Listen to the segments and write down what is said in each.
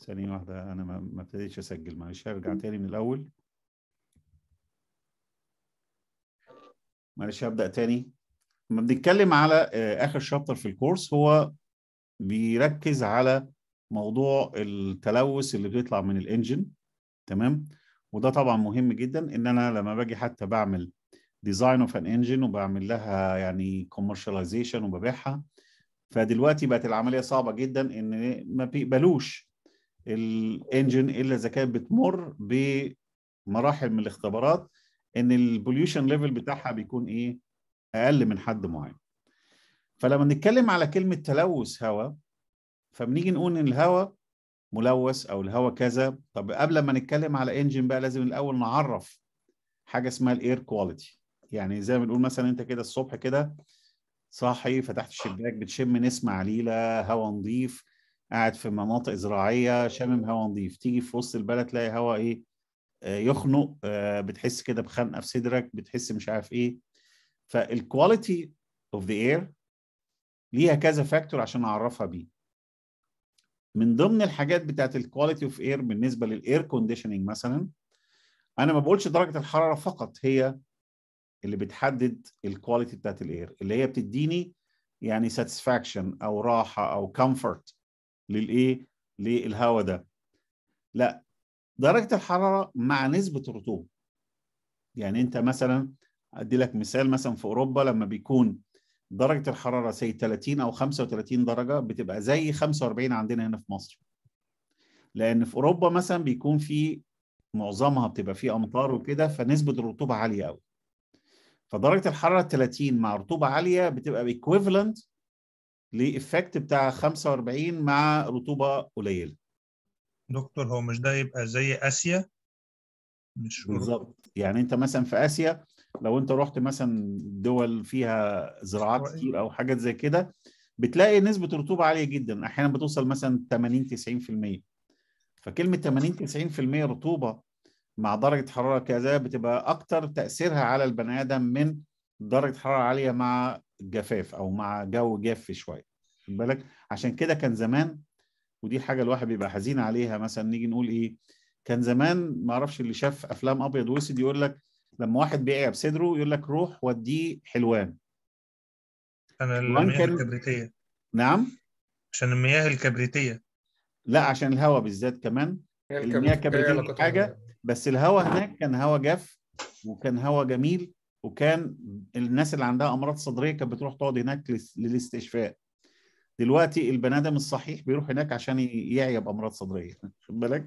ثانية واحدة أنا ما ما ابتديتش أسجل معلش هرجع تاني من الأول معلش هبدأ تاني لما بنتكلم على آه، آخر شابتر في الكورس هو بيركز على موضوع التلوث اللي بيطلع من الانجن تمام وده طبعا مهم جدا ان انا لما باجي حتى بعمل ديزاين اوف ان انجن وبعمل لها يعني كوميرشاليزيشن وببيعها فدلوقتي بقت العمليه صعبه جدا ان ما بيقبلوش الانجن الا اذا كانت بتمر بمراحل من الاختبارات ان البوليوشن ليفل بتاعها بيكون ايه اقل من حد معين فلما نتكلم على كلمه تلوث هواء فبنيجي نقول ان الهواء ملوث او الهواء كذا طب قبل ما نتكلم على انجن بقى لازم الاول نعرف حاجه اسمها الاير كواليتي يعني زي ما بنقول مثلا انت كده الصبح كده صاحي فتحت الشباك بتشم نسمه عليله هواء نظيف قاعد في مناطق زراعيه شامم هواء نظيف تيجي في وسط البلد تلاقي هواء ايه آه، يخنق آه، بتحس كده بخنقه في صدرك بتحس مش عارف ايه فالكواليتي اوف ذا اير ليها كذا فاكتور عشان اعرفها بيه من ضمن الحاجات بتاعت الكواليتي اوف اير بالنسبه للاير كونديشننج مثلا انا ما بقولش درجه الحراره فقط هي اللي بتحدد الكواليتي بتاعت الاير اللي هي بتديني يعني ساتسفاكشن او راحه او كومفورت للايه للهواء ده لا درجه الحراره مع نسبه الرطوبه يعني انت مثلا ادي لك مثال مثلا في اوروبا لما بيكون درجه الحراره سي 30 او 35 درجه بتبقى زي 45 عندنا هنا في مصر لان في اوروبا مثلا بيكون في معظمها بتبقى فيه امطار وكده فنسبه الرطوبه عاليه قوي فدرجه الحراره 30 مع رطوبه عاليه بتبقى ايكويفالنت لإفكت بتاع 45 مع رطوبه قليله دكتور هو مش ده يبقى زي آسيا مش أوروبا. بالظبط يعني انت مثلا في اسيا لو انت رحت مثلا دول فيها زراعات استوائية. كتير او حاجات زي كده بتلاقي نسبه رطوبه عاليه جدا احيانا بتوصل مثلا 80 90% فكلمه 80 90% رطوبه مع درجه حراره كذا بتبقى اكتر تاثيرها على البني ادم من درجه حراره عاليه مع الجفاف او مع جو جاف شويه خد بالك عشان كده كان زمان ودي حاجه الواحد بيبقى حزين عليها مثلا نيجي نقول ايه كان زمان ما اعرفش اللي شاف افلام ابيض واسود يقول لك لما واحد بيعيا بصدره يقول لك روح وديه حلوان أنا حلوان المياه كان- الكبريتية نعم عشان المياه الكبريتية لا عشان الهواء بالذات كمان هي المياه الكبريتية الكبريتية علاقتها حاجة بس الهواء هناك كان هواء جاف وكان هواء جميل وكان الناس اللي عندها امراض صدريه كانت بتروح تقعد هناك لس- للاستشفاء دلوقتي البني ادم الصحيح بيروح هناك عشان ي- يعيا بامراض صدريه خد بالك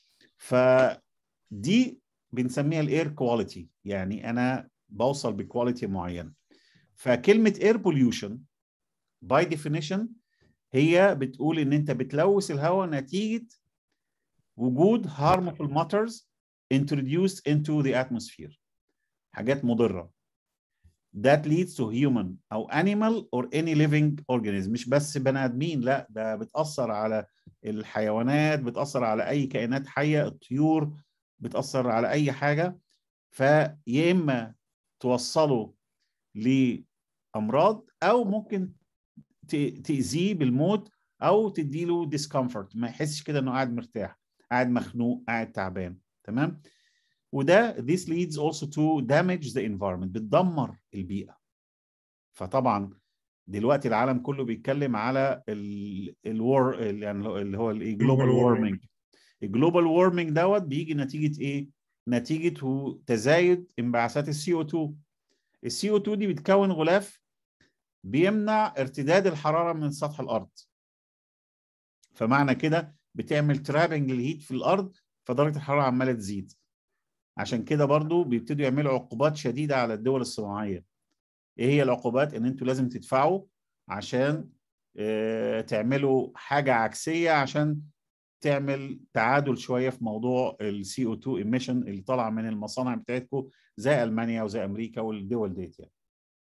فدي بنسميها الاير كواليتي يعني انا بوصل بكواليتي معينه فكلمه اير بوليوشن باي ديفينيشن هي بتقول ان انت بتلوث الهواء نتيجه وجود harmful matters introduced into the atmosphere حاجات مضرة that leads to human أو animal or any living organism مش بس بني آدمين لا ده بتأثر على الحيوانات بتأثر على أي كائنات حية الطيور بتأثر على أي حاجة فيا إما توصله لأمراض أو ممكن ت- تأذيه بالموت أو تديله discomfort ما يحسش كده إنه قاعد مرتاح قاعد مخنوق قاعد تعبان تمام وده this leads also to damage the environment بتدمر البيئة فطبعا دلوقتي العالم كله بيتكلم على الور يعني اللي هو الايه Global جلوبال warming. وارمنج الجلوبال وارمنج دوت بيجي نتيجة ايه؟ نتيجة تزايد انبعاثات السي او 2 السي او 2 دي بتكون غلاف بيمنع ارتداد الحرارة من سطح الأرض فمعنى كده بتعمل ترابنج للهيت في الأرض فدرجة الحرارة عمالة تزيد عشان كده برضو بيبتدوا يعملوا عقوبات شديدة على الدول الصناعية ايه هي العقوبات ان انتوا لازم تدفعوا عشان آه، تعملوا حاجة عكسية عشان تعمل تعادل شوية في موضوع ال CO2 emission اللي طالعة من المصانع بتاعتكم زي ألمانيا وزي أمريكا والدول ديت يعني.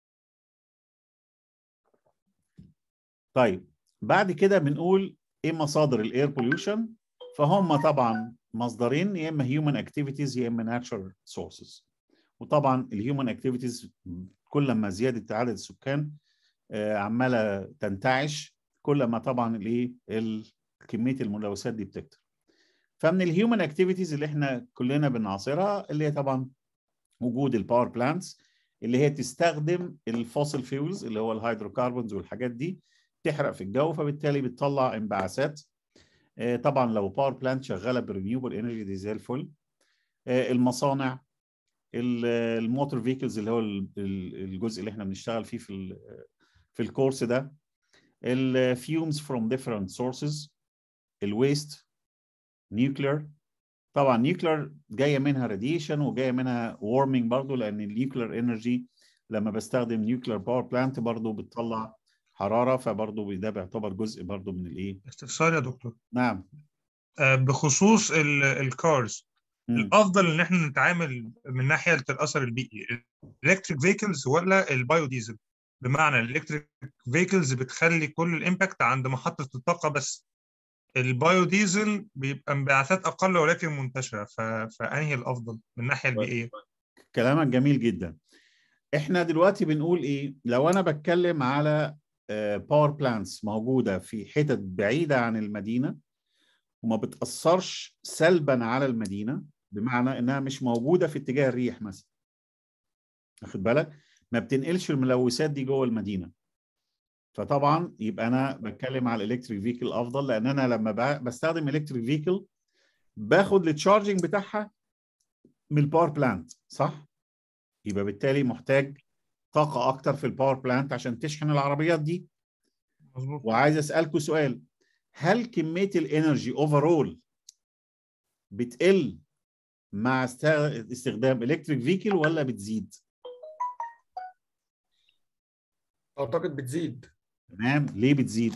طيب بعد كده بنقول ايه مصادر الاير بوليوشن فهم طبعا مصدرين يا اما هيومن اكتيفيتيز يا اما ناتشرال سورسز وطبعا الهيومن اكتيفيتيز كل ما زياده عدد السكان آه، عماله تنتعش كل ما طبعا الايه ال- كميه الملوثات دي بتكتر فمن الهيومن اكتيفيتيز اللي احنا كلنا بنعاصرها اللي هي طبعا وجود الباور بلانتس اللي هي تستخدم الفوسيل فيولز اللي هو الهيدروكربونز والحاجات دي تحرق في الجو فبالتالي بتطلع انبعاثات آه، طبعا لو باور بلانت شغاله برينيوبل انرجي دي زي الفل آه، المصانع ال- الموتور فيكلز اللي هو ال- ال- الجزء اللي احنا بنشتغل فيه في ال- في الكورس ده الفيومز فروم ديفرنت سورسز الويست نيوكلير طبعا نيوكلير جايه منها راديشن وجايه منها وارمنج برضو لان النيوكلير انرجي لما بستخدم نيوكلير باور بلانت برضو بتطلع حراره فبرضو ده بيعتبر جزء برضو من الايه استفسار يا دكتور نعم آه، بخصوص ال- الكارز مم. الافضل ان احنا نتعامل من ناحيه الاثر البيئي الالكتريك فيكلز ولا البايو ديزل بمعنى الالكتريك فيكلز بتخلي كل الامباكت عند محطه الطاقه بس البايو ديزل بيبقى انبعاثات اقل ولكن منتشره ف... فانهي الافضل من الناحيه البيئيه كلامك جميل جدا احنا دلوقتي بنقول ايه لو انا بتكلم على باور بلانتس موجوده في حتت بعيده عن المدينه وما بتاثرش سلبا على المدينه بمعنى انها مش موجوده في اتجاه الريح مثلا واخد بالك ما بتنقلش الملوثات دي جوه المدينه فطبعا يبقى انا بتكلم على الالكتريك فيكل افضل لان انا لما ب- بستخدم الكتريك فيكل باخد التشارجنج بتاعها من الباور بلانت صح يبقى بالتالي محتاج طاقه اكتر في الباور بلانت عشان تشحن العربيات دي مظبوط وعايز اسالكم سؤال هل كميه الانرجي اوفرول بتقل مع است- استخدام الكتريك فيكل ولا بتزيد اعتقد بتزيد تمام ليه بتزيد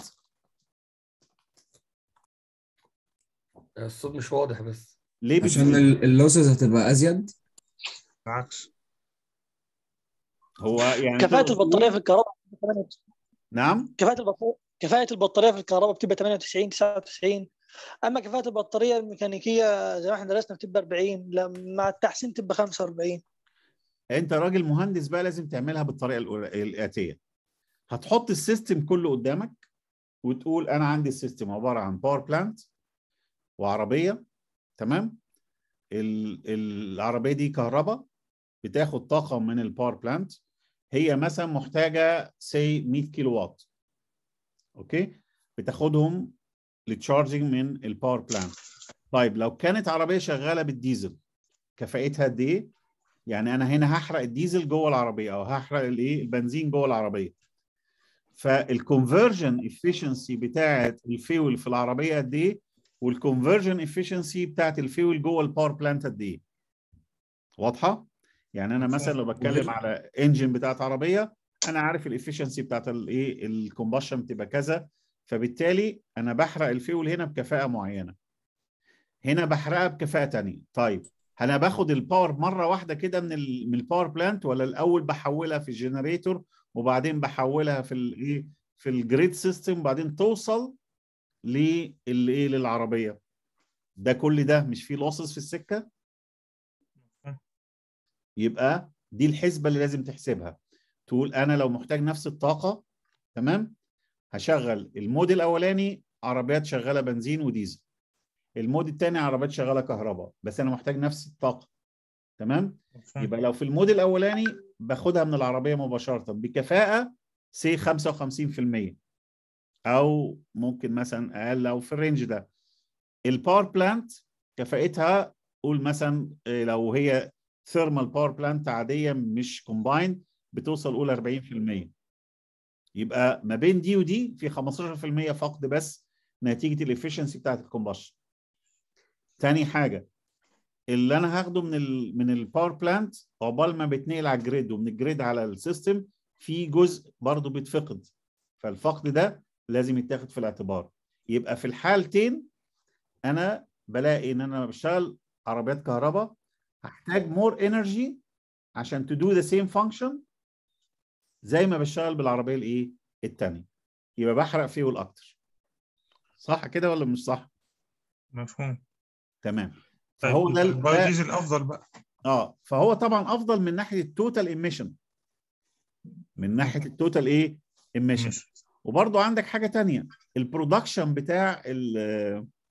الصوت مش واضح بس ليه عشان بتزيد ال- اللوسز هتبقى ازيد بالعكس هو يعني كفاءة تقدر البطارية تقول- في الكهرباء بتبقى 98 نعم كفاءة البطارية كفاءة البطارية في الكهرباء بتبقى 98 99 أما كفاءة البطارية الميكانيكية زي ما احنا درسنا بتبقى 40 لما مع التحسين تبقى 45 انت راجل مهندس بقى لازم تعملها بالطريقه الأولى- الاتيه هتحط السيستم كله قدامك وتقول انا عندي السيستم عباره عن باور بلانت وعربيه تمام ال- العربيه دي كهرباء بتاخد طاقه من الباور بلانت هي مثلا محتاجه سي 100 كيلو وات اوكي بتاخدهم للتشارجنج من الباور بلانت طيب لو كانت عربيه شغاله بالديزل كفاءتها قد ايه يعني انا هنا هحرق الديزل جوه العربيه او هحرق الايه البنزين جوه العربيه فالكونفرجن افشنسي بتاعه الفيول في العربيه قد ايه والكونفرجن افشنسي بتاعه الفيول جوه الباور بلانت قد ايه واضحه يعني انا مثلا لو بتكلم على انجن بتاعت عربيه انا عارف الافشنسي بتاعت الايه الكومبشن بتبقى كذا فبالتالي انا بحرق الفيول هنا بكفاءه معينه هنا بحرقها بكفاءه تانية طيب انا باخد الباور مره واحده كده من ال من الباور بلانت ولا الاول بحولها في الجنريتور وبعدين بحولها في الايه في الجريد سيستم وبعدين توصل للايه للعربيه ده كل ده مش فيه لوسز في السكه يبقى دي الحسبه اللي لازم تحسبها تقول انا لو محتاج نفس الطاقه تمام هشغل المود الاولاني عربيات شغاله بنزين وديزل المود الثاني عربيات شغاله كهرباء بس انا محتاج نفس الطاقه تمام يبقى لو في المود الاولاني باخدها من العربيه مباشره بكفاءه سي 55% او ممكن مثلا اقل او في الرينج ده الباور بلانت كفاءتها قول مثلا إيه، لو هي ثيرمال باور بلانت عاديه مش كومبايند بتوصل قول 40% يبقى ما بين دي ودي في 15% فقد بس نتيجه الافشنسي بتاعت الكومبشن تاني حاجه اللي انا هاخده من ال من الباور بلانت عقبال ما بيتنقل على الجريد ومن الجريد على السيستم في جزء برضه بيتفقد فالفقد ده لازم يتاخد في الاعتبار يبقى في الحالتين انا بلاقي ان انا بشتغل عربيات كهرباء هحتاج مور انرجي عشان to do the same function زي ما بشتغل بالعربيه الايه الثانيه يبقى بحرق فيول اكتر صح كده ولا مش صح مفهوم تمام طيب فهو ده البايو ده- ديزل افضل بقى اه فهو طبعا افضل من ناحيه التوتال ايميشن من ناحيه التوتال ايه ايميشن ماشي. وبرضو عندك حاجه تانية البرودكشن بتاع ال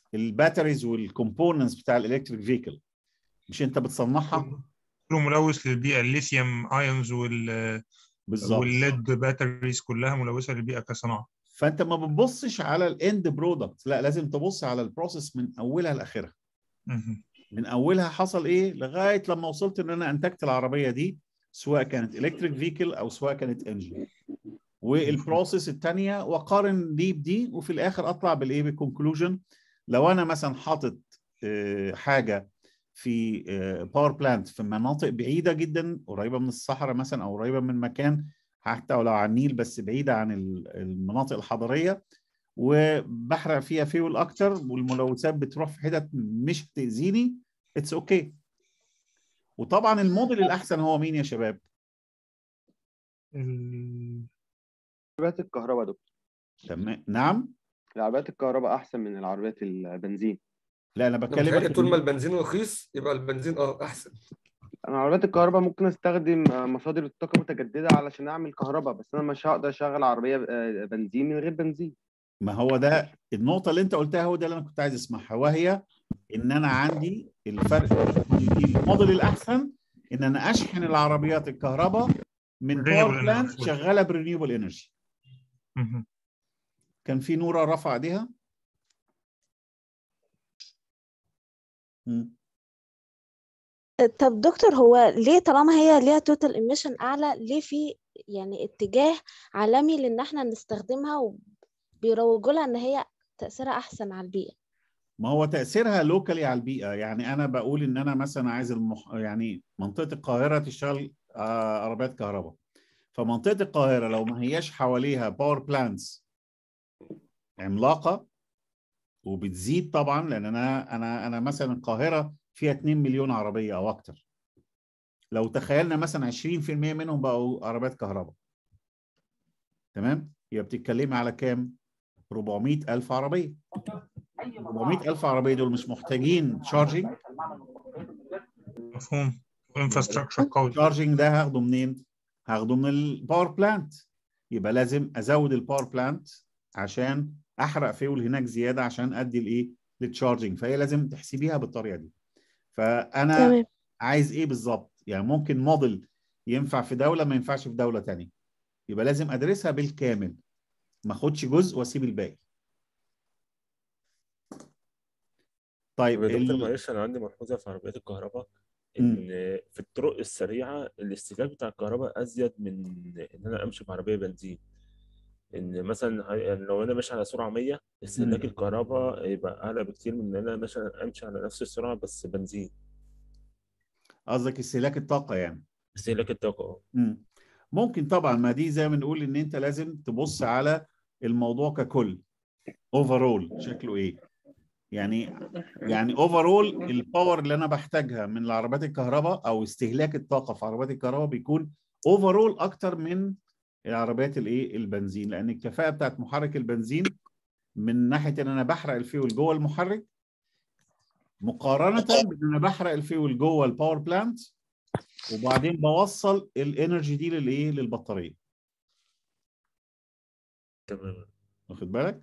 الباتريز والكومبوننتس بتاع الالكتريك فيكل مش انت بتصنعها كله ملوث للبيئه الليثيوم ايونز وال بالظبط والليد باتريز كلها ملوثه للبيئه كصناعه فانت ما بتبصش على الاند برودكت لا لازم تبص على البروسيس من اولها لاخرها مهم. من اولها حصل ايه لغايه لما وصلت ان انا انتجت العربيه دي سواء كانت الكتريك فيكل او سواء كانت انجن والبروسيس الثانيه واقارن دي بدي وفي الاخر اطلع بالايه بالكونكلوجن لو انا مثلا حاطط آه، حاجه في باور بلانت في مناطق بعيده جدا قريبه من الصحراء مثلا او قريبه من مكان حتى ولو على النيل بس بعيده عن ال- المناطق الحضريه وبحرق فيها فيول اكتر والملوثات بتروح في حتت مش هتاذيني اتس اوكي okay. وطبعا الموديل الاحسن هو مين يا شباب؟ ال- عربيات الكهرباء دول تمام نعم العربيات الكهرباء احسن من العربيات البنزين لا انا أنا متهيألي بكلمك طول ما إن- البنزين رخيص يبقى البنزين اه احسن انا عربيات الكهرباء ممكن استخدم آه، مصادر الطاقه متجدده علشان اعمل كهرباء بس انا مش هقدر اشغل عربيه آه، بنزين من غير بنزين ما هو ده النقطة اللي أنت قلتها هو ده اللي أنا كنت عايز أسمعها وهي إن أنا عندي الفرق الموديل الأحسن إن أنا أشحن العربيات الكهرباء من باور Renewable بلانت energy. شغالة برينيوبل انرجي مهم. كان في نورة رفع ايديها مم. طب دكتور هو ليه طالما هي ليها توتال ايميشن اعلى ليه في يعني اتجاه عالمي لان احنا نستخدمها وبيروجوا لها ان هي تأثيرها احسن على البيئة ما هو تأثيرها لوكالي على البيئة يعني أنا بقول إن أنا مثلا عايز المح... يعني منطقة القاهرة تشتغل آه، عربيات كهرباء فمنطقة القاهرة لو ما هياش حواليها باور بلانتس عملاقة وبتزيد طبعا لأن أنا أنا أنا مثلا القاهرة فيها 2 مليون عربية أو أكتر لو تخيلنا مثلا 20% منهم بقوا عربيات كهرباء تمام يبقى بتتكلمي على كام 400 ألف عربية 400 ألف عربية دول مش محتاجين تشارجنج مفهوم انفراستراكشر قوي التشارجنج ده هاخده منين؟ هاخده من الباور بلانت يبقى لازم ازود الباور بلانت عشان احرق فيول هناك زياده عشان ادي الايه؟ للتشارجنج فهي لازم تحسبيها بالطريقه دي. فانا تمام عايز ايه بالظبط؟ يعني ممكن موديل ينفع في دوله ما ينفعش في دوله تانية. يبقى لازم ادرسها بالكامل. ما اخدش جزء واسيب الباقي. طيب طب يا دكتور ال- معلش انا عندي ملحوظه في عربيات الكهرباء مم. ان في الطرق السريعه الاستهلاك بتاع الكهرباء ازيد من ان انا امشي بعربيه بنزين ان مثلا ه- يعني لو انا ماشي على سرعه 100 استهلاك مم. الكهرباء يبقى اعلى بكتير من ان انا مثلا امشي على نفس السرعه بس بنزين قصدك استهلاك الطاقه يعني. استهلاك الطاقه اه مم. ممكن طبعا ما دي زي ما بنقول ان انت لازم تبص على الموضوع ككل اوفرول شكله ايه يعني يعني اوفرول الباور اللي انا بحتاجها من العربيات الكهرباء او استهلاك الطاقه في عربيات الكهرباء بيكون اوفرول اكتر من العربيات الايه البنزين لان الكفاءه بتاعت محرك البنزين من ناحيه ان انا بحرق الفيول جوه المحرك مقارنه بان انا بحرق الفيول جوه الباور بلانت وبعدين بوصل الانرجي دي للايه للبطاريه تمام واخد بالك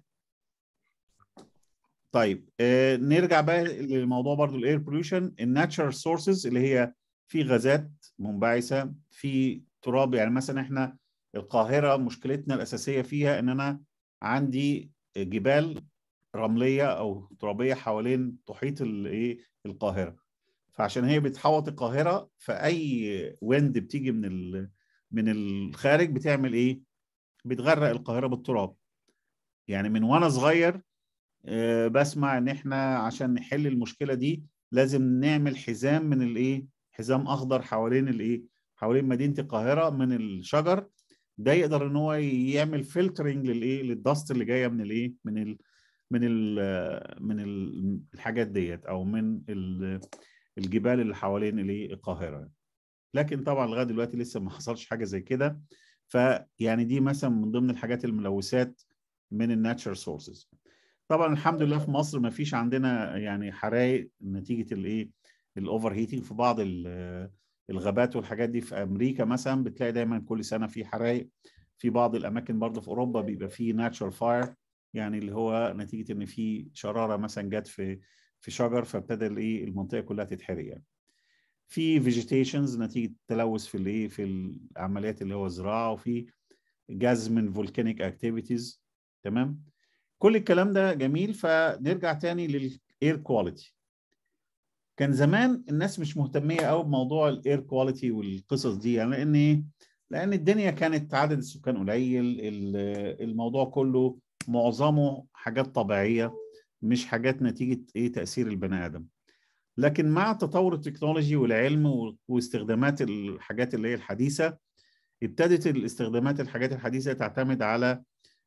طيب آه نرجع بقى للموضوع برضو الاير بوليوشن الناتشرال سورسز اللي هي في غازات منبعثه في تراب يعني مثلا احنا القاهره مشكلتنا الاساسيه فيها ان انا عندي جبال رمليه او ترابيه حوالين تحيط الايه القاهره فعشان هي بتحوط القاهره فاي ويند بتيجي من ال- من الخارج بتعمل ايه بتغرق القاهره بالتراب يعني من وانا صغير آه، بسمع ان احنا عشان نحل المشكله دي لازم نعمل حزام من الايه حزام اخضر حوالين الايه حوالين مدينه القاهره من الشجر ده يقدر ان هو يعمل فلترنج للايه للدست اللي جايه من الايه من ال من ال من ال- الحاجات ديت او من ال- الجبال اللي حوالين الايه القاهره لكن طبعا لغايه دلوقتي لسه ما حصلش حاجه زي كده فيعني دي مثلا من ضمن الحاجات الملوثات من الناتشرال سورسز طبعا الحمد لله في مصر ما فيش عندنا يعني حرائق نتيجه الايه الاوفر هيتنج في بعض ال- الغابات والحاجات دي في امريكا مثلا بتلاقي دايما كل سنه في حرائق في بعض الاماكن برضه في اوروبا بيبقى في ناتشرال فاير يعني اللي هو نتيجه ان في شراره مثلا جت في في شجر فابتدى الايه المنطقه كلها تتحرق يعني في فيجيتيشنز نتيجه تلوث في الايه في العمليات اللي هو الزراعه وفي جاز من فولكانيك اكتيفيتيز تمام كل الكلام ده جميل فنرجع تاني للاير كواليتي كان زمان الناس مش مهتميه قوي بموضوع الاير كواليتي والقصص دي يعني لان ايه لان الدنيا كانت عدد السكان قليل الموضوع كله معظمه حاجات طبيعيه مش حاجات نتيجه ايه تاثير البني ادم لكن مع تطور التكنولوجي والعلم واستخدامات الحاجات اللي هي الحديثه ابتدت الاستخدامات الحاجات الحديثه تعتمد على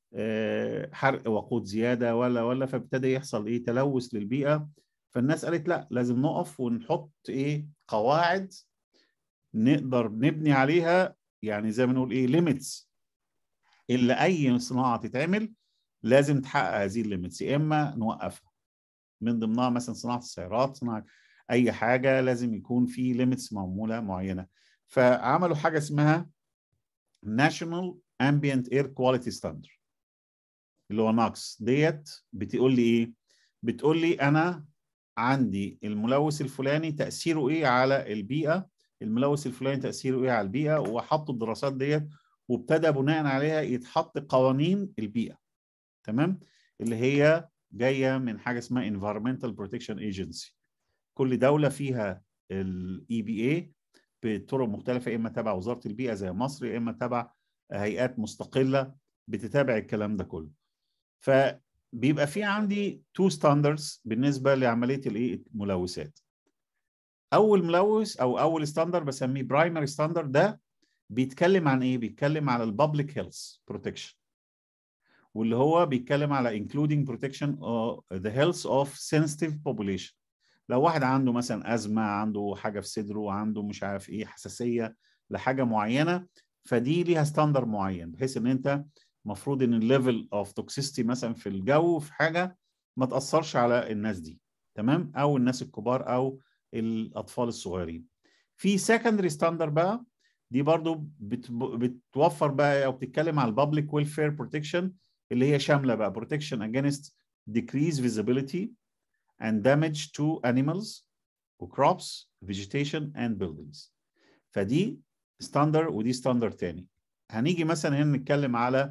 حرق وقود زياده ولا ولا فابتدى يحصل ايه تلوث للبيئه فالناس قالت لا لازم نقف ونحط ايه قواعد نقدر نبني عليها يعني زي ما نقول ايه ليميتس اللي اي صناعه تتعمل لازم تحقق هذه الليميتس يا اما نوقفها من ضمنها مثلا صناعه السيارات صناعه اي حاجه لازم يكون في ليميتس معموله معينه فعملوا حاجه اسمها National Ambient Air Quality Standard اللي هو ناكس ديت بتقول لي ايه بتقول لي انا عندي الملوث الفلاني تاثيره ايه على البيئه الملوث الفلاني تاثيره ايه على البيئه وحطوا الدراسات ديت وابتدى بناء عليها يتحط قوانين البيئه تمام اللي هي جايه من حاجه اسمها Environmental Protection Agency كل دوله فيها الاي بي اي بطرق مختلفه اما تبع وزاره البيئه زي مصر يا اما تبع هيئات مستقله بتتابع الكلام ده كله فبيبقى في عندي تو ستاندردز بالنسبه لعمليه الايه الملوثات اول ملوث او اول ستاندرد بسميه برايمري ستاندرد ده بيتكلم عن ايه بيتكلم على البابليك هيلث بروتكشن واللي هو بيتكلم على including protection of the health of sensitive population لو واحد عنده مثلا ازمه عنده حاجه في صدره عنده مش عارف ايه حساسيه لحاجه معينه فدي ليها ستاندر معين بحيث ان انت المفروض ان الليفل اوف توكسيستي مثلا في الجو في حاجه ما تاثرش على الناس دي تمام او الناس الكبار او الاطفال الصغيرين في سكندري ستاندر بقى دي برضو بت... بتوفر بقى او بتتكلم على البابليك ويلفير بروتكشن اللي هي شامله بقى protection against decreased visibility and damage to animals وcrops vegetation and buildings فدي ستاندر ودي ستاندر تاني هنيجي مثلا هنا نتكلم على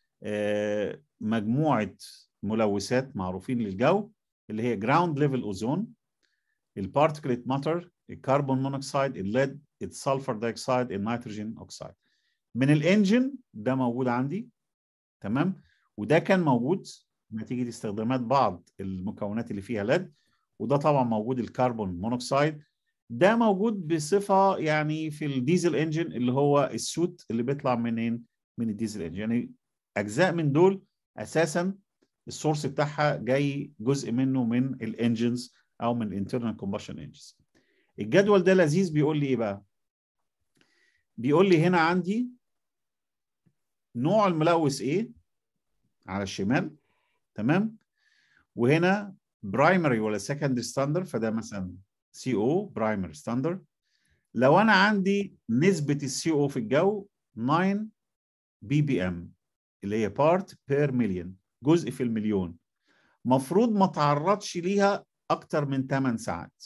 مجموعه ملوثات معروفين للجو اللي هي جراوند ليفل اوزون البارتكليت ماتر الكربون مونوكسيد الليد السلفر دايوكسيد النيتروجين اوكسيد من الانجن ده موجود عندي تمام وده كان موجود نتيجه استخدامات بعض المكونات اللي فيها ليد وده طبعا موجود الكربون مونوكسيد ده موجود بصفه يعني في الديزل انجن اللي هو السوت اللي بيطلع منين من الديزل انجن يعني اجزاء من دول اساسا السورس بتاعها جاي جزء منه من الانجنز او من الانترنال كومبشن انجنز الجدول ده لذيذ بيقول لي ايه بقى بيقول لي هنا عندي نوع الملوث ايه على الشمال تمام وهنا برايمري ولا سكندري ستاندرد فده مثلا سي او برايمري ستاندرد لو انا عندي نسبه السي او في الجو 9 بي بي ام اللي هي بارت بير مليون جزء في المليون مفروض ما تعرضش ليها اكتر من 8 ساعات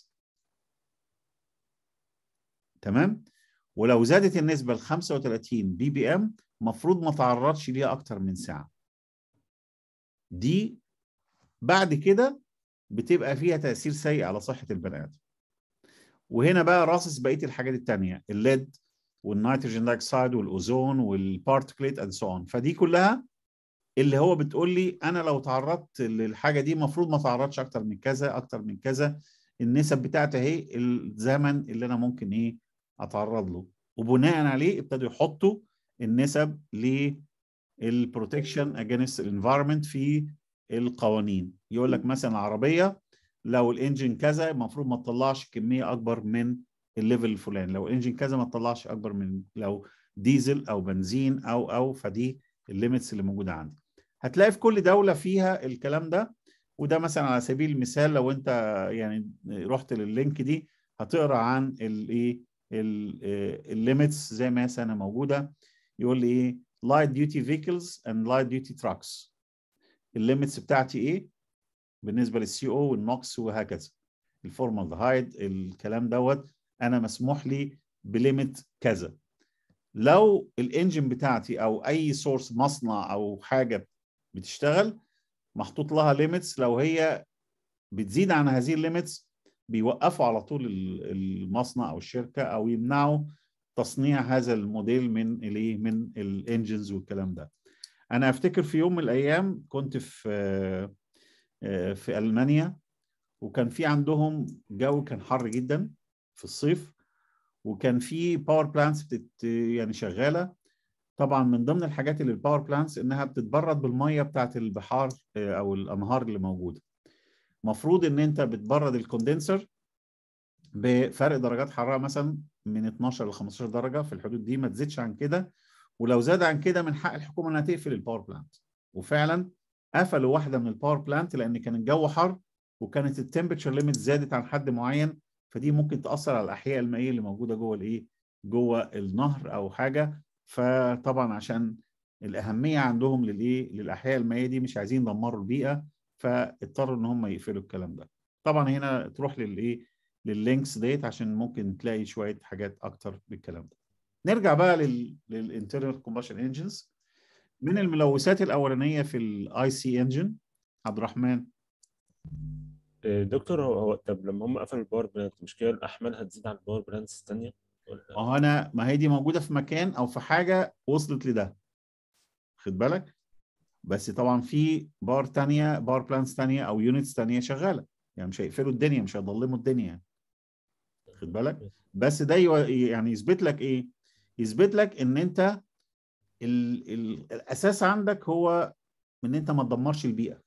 تمام ولو زادت النسبه ل 35 بي بي ام مفروض ما تعرضش ليها اكتر من ساعه دي بعد كده بتبقى فيها تاثير سيء على صحه البني ادم وهنا بقى راصص بقيه الحاجات التانية الليد والنيتروجين دايوكسيد والاوزون والبارتكليت اند سو اون فدي كلها اللي هو بتقول لي انا لو تعرضت للحاجه دي المفروض ما تعرضش اكتر من كذا اكتر من كذا النسب بتاعتها اهي الزمن اللي انا ممكن ايه اتعرض له وبناء عليه ابتدوا يحطوا النسب للبروتكشن اجينست الانفايرمنت في القوانين يقول لك مثلا العربيه لو الانجن كذا المفروض ما تطلعش كميه اكبر من الليفل الفلاني لو الانجن كذا ما تطلعش اكبر من لو ديزل او بنزين او او فدي الليميتس اللي موجوده عندي هتلاقي في كل دوله فيها الكلام ده وده مثلا على سبيل المثال لو انت يعني رحت لللينك دي هتقرا عن الايه الليميتس زي ما مثلا موجوده يقول لي ايه light duty vehicles and light duty trucks الليميتس بتاعتي ايه بالنسبه للسي او والنوكس وهكذا الفورمالدهايد الكلام دوت انا مسموح لي بليميت كذا لو الانجن بتاعتي او اي سورس مصنع او حاجه بتشتغل محطوط لها ليميتس لو هي بتزيد عن هذه الليميتس بيوقفوا على طول ال- المصنع او الشركه او يمنعوا تصنيع هذا الموديل من الايه من الانجنز والكلام ده انا افتكر في يوم من الايام كنت في آه، في المانيا وكان في عندهم جو كان حر جدا في الصيف وكان في باور بلانتس بتت يعني شغاله طبعا من ضمن الحاجات اللي الباور بلانتس انها بتتبرد بالميه بتاعت البحار آه، او الانهار اللي موجوده مفروض ان انت بتبرد الكوندنسر بفرق درجات حراره مثلا من 12 ل 15 درجه في الحدود دي ما تزيدش عن كده ولو زاد عن كده من حق الحكومه انها تقفل الباور بلانت وفعلا قفلوا واحده من الباور بلانت لان كان الجو حر وكانت التمبرتشر ليميت زادت عن حد معين فدي ممكن تاثر على الاحياء المائيه اللي موجوده جوه الايه جوه النهر او حاجه فطبعا عشان الاهميه عندهم للايه للاحياء المائيه دي مش عايزين يدمروا البيئه فاضطروا ان هم يقفلوا الكلام ده طبعا هنا تروح للايه لللينكس ديت عشان ممكن تلاقي شويه حاجات اكتر بالكلام ده نرجع بقى لل للانترنال كومبشن انجنز من الملوثات الاولانيه في الاي سي انجن عبد الرحمن آه، دكتور هو هو طب لما هم قفلوا الباور بلانت مش كده الاحمال هتزيد على الباور بلانتس الثانيه ولا ما هو انا ما هي دي موجوده في مكان او في حاجه وصلت لده خد بالك بس طبعا في بار تانية بار بلانس تانية او يونتس تانية شغاله يعني مش هيقفلوا الدنيا مش هيضلموا الدنيا يعني خد بالك بس ده يو- يعني يثبت لك ايه يثبت لك ان انت ال ال الاساس عندك هو ان انت ما تدمرش البيئه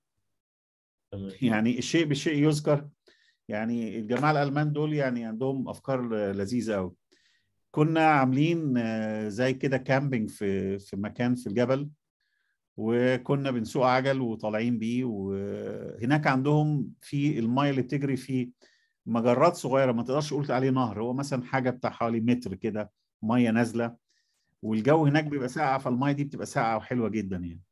تمام يعني الشيء بالشيء يذكر يعني الجماعه الالمان دول يعني عندهم افكار لذيذه قوي كنا عاملين آه، زي كده كامبينج في في مكان في الجبل وكنا بنسوق عجل وطالعين بيه وهناك عندهم في المايه اللي بتجري في مجرات صغيره ما تقدرش تقول عليه نهر هو مثلا حاجه بتاع حوالي متر كده ميه نازله والجو هناك بيبقى ساقع فالميه دي بتبقى ساقعه وحلوه جدا يعني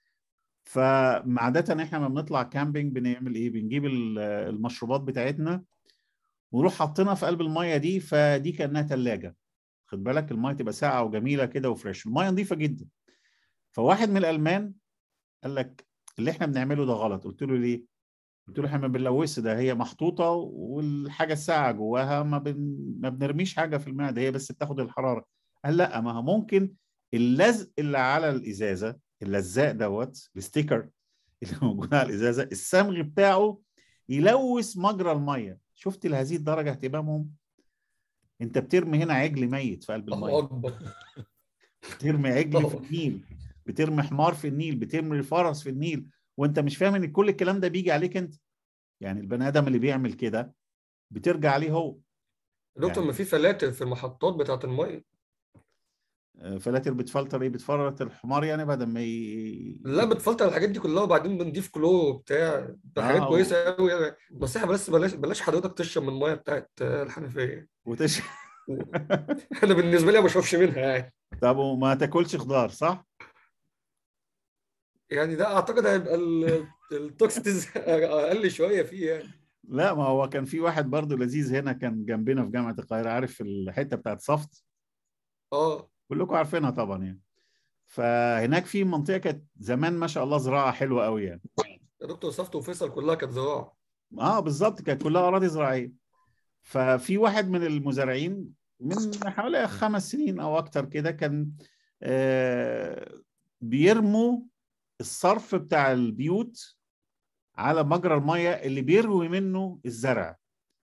فعادة احنا لما بنطلع كامبينج بنعمل ايه؟ بنجيب ال- المشروبات بتاعتنا ونروح حاطينها في قلب الميه دي فدي كانها ثلاجه خد بالك الميه تبقى ساقعه وجميله كده وفريش الميه نظيفه جدا فواحد من الالمان قال لك اللي احنا بنعمله ده غلط قلت له ليه؟ قلت له احنا ما بنلوثش ده هي محطوطه والحاجه الساقعه جواها ما بن... ما بنرميش حاجه في المعده هي بس بتاخد الحراره قال لا ما هو ممكن اللزق اللي على الازازه اللزاق دوت الستيكر اللي موجود على الازازه الصمغ بتاعه يلوث مجرى الميه شفت لهذه الدرجه اهتمامهم انت بترمي هنا عجل ميت في قلب الله الميه اكبر بترمي عجل في طبعا. النيل بترمي حمار في النيل بترمي فرس في النيل وانت مش فاهم ان كل الكلام ده بيجي عليك انت يعني البني ادم اللي بيعمل كده بترجع عليه هو يا دكتور يعني- ما في فلاتر في المحطات بتاعت الميه آه، فلاتر بتفلتر ايه بتفرط الحمار يعني بدل ما ي... لا بتفلتر الحاجات دي كلها وبعدين بنضيف كلور وبتاع ده حاجات آه، كويسه قوي يعني نصيحه بس بلاش بلاش حضرتك تشرب من الميه بتاعت الحنفيه وتش... انا بالنسبه لي ما بشربش منها يعني طب وما تاكلش خضار صح؟ يعني ده اعتقد هيبقى ال- التوكسيتيز اقل شويه فيه يعني لا ما هو كان في واحد برضه لذيذ هنا كان جنبنا في جامعة القاهرة عارف الحتة بتاعت صفت اه كلكم عارفينها طبعا يعني فهناك في منطقة كانت زمان ما شاء الله زراعة حلوة قوي يعني يا دكتور صفت وفيصل كلها كانت زراعه اه بالظبط كانت كلها اراضي زراعيه ففي واحد من المزارعين من حوالي خمس سنين او اكتر كده كان آه بيرموا الصرف بتاع البيوت على مجرى الميه اللي بيروي منه الزرع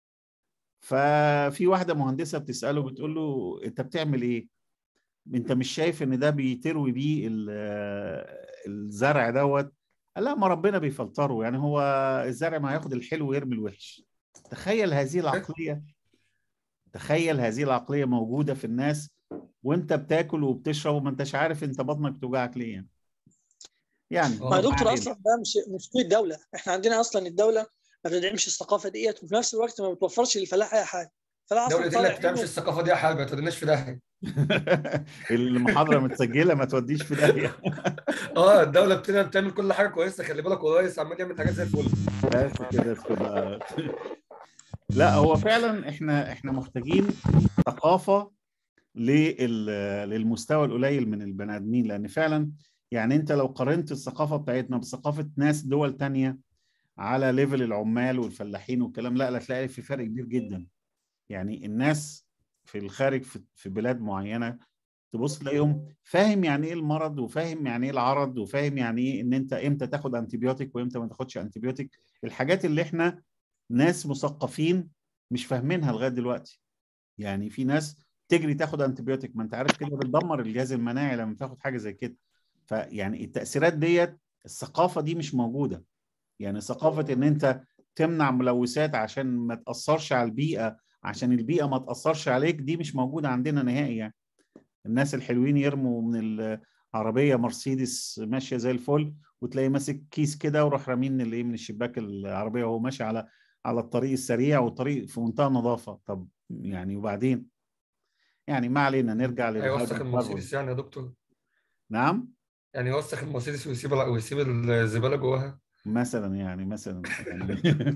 ففي واحده مهندسه بتساله بتقول له انت بتعمل ايه انت مش شايف ان ده بيتروي بيه ال- الزرع دوت قال لا ما ربنا بيفلتره يعني هو الزرع ما هياخد الحلو ويرمي الوحش تخيل هذه العقلية تخيل هذه العقلية موجودة في الناس وانت بتاكل وبتشرب وما انتش عارف انت بطنك بتوجعك ليه يعني يعني آه. ما يا دكتور بعدين. اصلا ده مش مش الدوله احنا عندنا اصلا الدوله ما بتدعمش الثقافه ديت وفي نفس الوقت ما بتوفرش للفلاح اي حاجه فده اصلا دولة طالع انك تمشي منه الثقافة دي يا حاج ما توديناش في داهية المحاضره متسجله ما توديش في داهيه اه الدولة بتبقى بتعمل كل حاجة كويسة خلي بالك والريس عمال يعمل حاجات زي الفل بس كده تبقى لا هو فعلا احنا احنا محتاجين ثقافه لل- للمستوى القليل من البني ادمين لان فعلا يعني انت لو قارنت الثقافه بتاعتنا بثقافه ناس دول تانية على ليفل العمال والفلاحين والكلام لا لا تلاقي في فرق كبير جدا يعني الناس في الخارج في في بلاد معينه تبص تلاقيهم فاهم يعني ايه المرض وفاهم يعني ايه العرض وفاهم يعني ايه ان انت امتى تاخد انتيبيوتيك وامتى ما تاخدش انتيبيوتيك الحاجات اللي احنا ناس مثقفين مش فاهمينها لغايه دلوقتي يعني في ناس تجري تاخد انتيبيوتيك ما انت عارف كده بتدمر الجهاز المناعي لما تاخد حاجه زي كده فيعني التاثيرات ديت الثقافه دي مش موجوده يعني ثقافه ان انت تمنع ملوثات عشان ما تاثرش على البيئه عشان البيئه ما تاثرش عليك دي مش موجوده عندنا نهائي يعني الناس الحلوين يرموا من العربيه مرسيدس ماشيه زي الفل وتلاقي ماسك كيس كده وراح رامين من الايه من الشباك العربيه وهو ماشي على على الطريق السريع والطريق في منتهى النظافه طب يعني وبعدين يعني ما علينا نرجع هيوسخ للهيدروكربون المرسيدس يعني يا دكتور نعم يعني يوسخ المرسيدس ويسيب ويسيب الزبالة جواها مثلا يعني مثلا يعني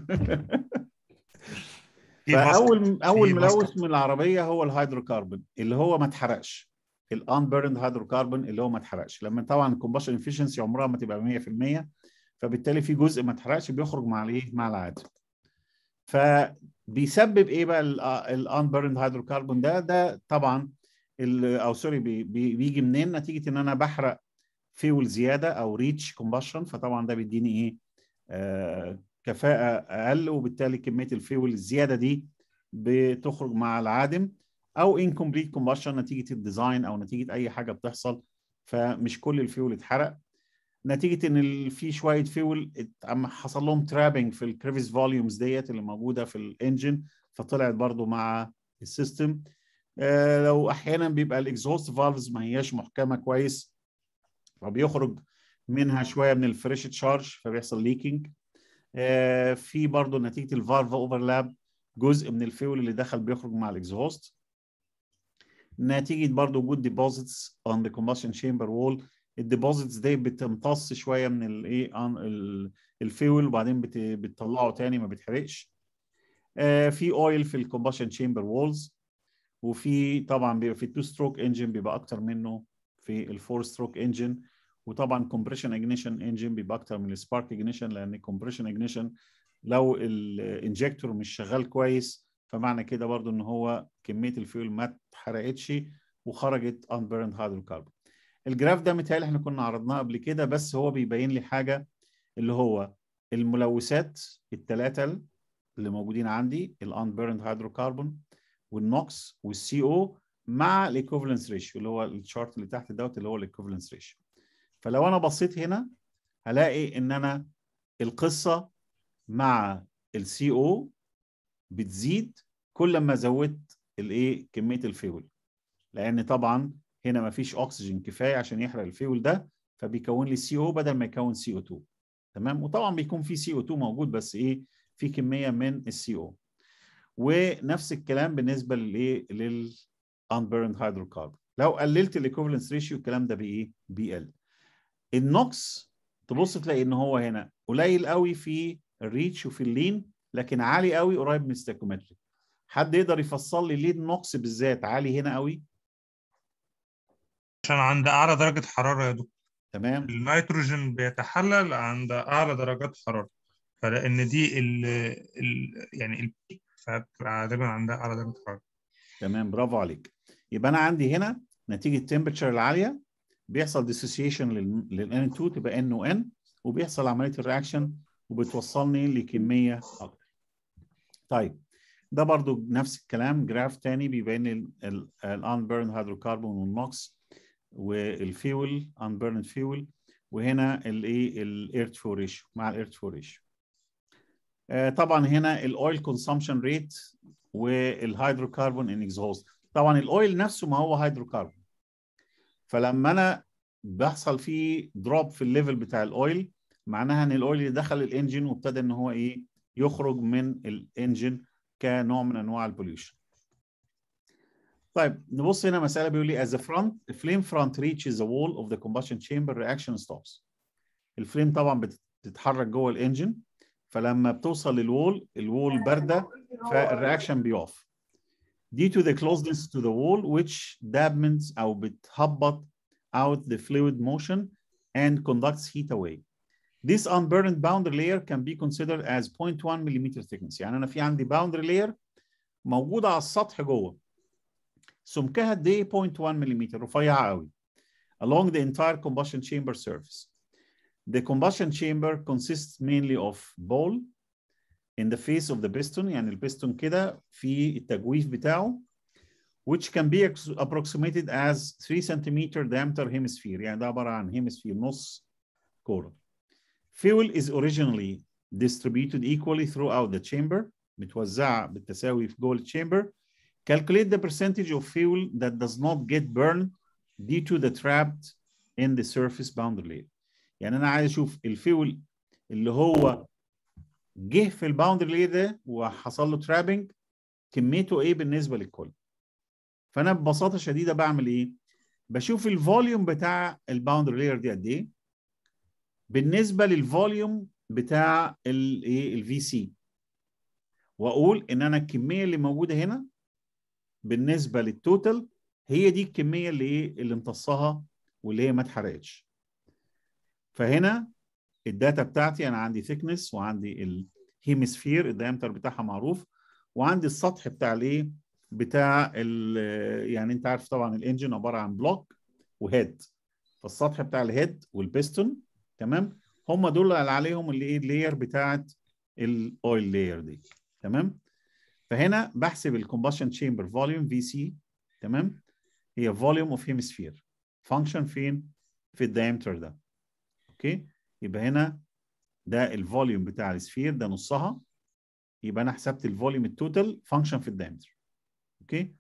في فاول باسكت اول في ملوث باسكت من العربيه هو الهيدروكربون اللي هو ما اتحرقش الان بيرند هيدروكربون اللي هو ما اتحرقش لما طبعا الكومبشن افشنسي عمرها ما تبقى 100% فبالتالي في جزء ما اتحرقش بيخرج مع الايه مع العادم فبيسبب ايه بقى الان بيرند هيدروكربون ده ده طبعا ال- او سوري بي- بي- بيجي منين نتيجه ان انا بحرق فيول زياده او ريتش كومبشن فطبعا ده بيديني ايه آه كفاءه اقل وبالتالي كميه الفيول الزياده دي بتخرج مع العادم او incomplete combustion نتيجه الديزاين او نتيجه اي حاجه بتحصل فمش كل الفيول اتحرق نتيجه ان ال- في شويه فيول ات- عم حصل لهم ترابنج في الكريفيس فوليومز ديت اللي موجوده في الانجن فطلعت برضو مع السيستم آه لو احيانا بيبقى الاكزوست فالفز ما هياش محكمه كويس فبيخرج منها شويه من الفريش تشارج فبيحصل ليكينج آه في برضو نتيجه الفالف اوفرلاب جزء من الفيول اللي دخل بيخرج مع الاكزوست نتيجه برضو وجود ديبوزيتس اون ذا combustion chamber wall الديبوزيتس دي بتمتص شويه من الايه الفيول وبعدين بت- بتطلعه تاني ما بيتحرقش آه في اويل في الكومبشن تشامبر وولز وفي طبعا بيبقى في التو ستروك انجن بيبقى اكتر منه في الفور ستروك انجن وطبعا كومبريشن اجنيشن انجن بيبقى اكتر من السبارك اجنيشن لان الكومبريشن اجنيشن لو الانجكتور مش شغال كويس فمعنى كده برضو ان هو كميه الفيول ما اتحرقتش وخرجت ان بيرند هيدروكربون الجراف ده متهيألي احنا كنا عرضناه قبل كده بس هو بيبين لي حاجه اللي هو الملوثات الثلاثه اللي موجودين عندي الان بيرند هيدروكربون والنوكس والسي او مع الايكوفالنس ريشيو اللي هو الشارت اللي تحت دوت اللي هو الايكوفالنس ريشيو فلو انا بصيت هنا هلاقي ان انا القصه مع السي او بتزيد كل ما زودت الايه كميه الفيول لان طبعا هنا ما فيش اكسجين كفايه عشان يحرق الفيول ده فبيكون لي سي او بدل ما يكون سي او 2 تمام وطبعا بيكون في سي او 2 موجود بس ايه في كميه من السي او ونفس الكلام بالنسبه للايه لل unburned hydrocarbon لو قللت الايكوفالنس ريشيو الكلام ده بايه بيقل النوكس تبص تلاقي ان هو هنا قليل قوي في الريتش وفي اللين لكن عالي قوي قريب من الستاكومتري حد يقدر يفصل لي ليه النوكس بالذات عالي هنا قوي عشان عند اعلى درجه حراره يا دكتور تمام النيتروجين بيتحلل عند اعلى درجات حراره فلان دي ال ال يعني البيك فبتبقى غالبا عندها اعلى درجه حراره تمام برافو عليك يبقى انا عندي هنا نتيجه التمبرتشر العاليه بيحصل ديسوسيشن لل N2 تبقى N و N وبيحصل عمليه الرياكشن وبتوصلني لكميه اكتر. طيب ده برضو نفس الكلام جراف تاني بيبين الان بيرن هيدروكربون والنوكس والفيول ان بيرن فيول وهنا الايه الاير تو ريشيو مع الاير تو ريشيو طبعا هنا الاويل كونسومشن ريت والهيدروكربون ان اكزهوست طبعا الاويل نفسه ما هو هيدروكربون فلما انا بيحصل فيه دروب في الليفل بتاع الاويل معناها ان الاويل اللي دخل الانجن وابتدى ان هو ايه يخرج من الانجن كنوع من انواع البوليوشن طيب نبص هنا مسألة بيقول لي as the front the flame front reaches the wall of the combustion chamber reaction stops. الفليم طبعا بتتحرك جوه الانجن فلما بتوصل للوول الوول باردة فالرياكشن بيقف. Due to the closeness to the wall which dampens أو بتهبط out the fluid motion and conducts heat away. This unburned boundary layer can be considered as 0.1 mm thickness. يعني أنا في عندي boundary layer موجودة على السطح جوه. سمكها قد ايه 0.1 ملم رفيعه قوي along the entire combustion chamber surface. The combustion chamber consists mainly of ball in the face of the piston يعني البستون كده في التجويف بتاعه which can be approximated as 3 centimeter diameter hemisphere يعني ده عبارة عن hemisphere نص كورة. Fuel is originally distributed equally throughout the chamber متوزعة بالتساوي في جوه الشامبر Calculate the percentage of fuel that does not get burned due to the trapped in the surface boundary layer. يعني أنا عايز أشوف الفيول اللي هو جه في الباوندري لاير ده وحصل له ترابنج كميته إيه بالنسبة للكل. فأنا ببساطة شديدة بعمل إيه؟ بشوف الفوليوم بتاع الباوندري لاير دي قد إيه بالنسبة للفوليوم بتاع الإيه الفي سي. وأقول إن أنا الكمية اللي موجودة هنا بالنسبه للتوتال هي دي الكميه اللي ايه اللي امتصها واللي هي ما اتحرقتش فهنا الداتا بتاعتي انا عندي ثيكنس وعندي الهيمسفير الدايمتر بتاعها معروف وعندي السطح بتاع الايه بتاع يعني انت عارف طبعا الانجن عباره عن بلوك وهيد فالسطح بتاع الهيد والبيستون تمام هم دول اللي عليهم اللي ايه اللاير بتاعت الاويل لاير دي تمام فهنا بحسب الكومبشن تشامبر فوليوم في سي تمام هي فوليوم اوف هيمسفير فانكشن فين في الدايمتر ده اوكي يبقى هنا ده الفوليوم بتاع السفير ده نصها يبقى انا حسبت الفوليوم التوتال فانكشن في الدايمتر اوكي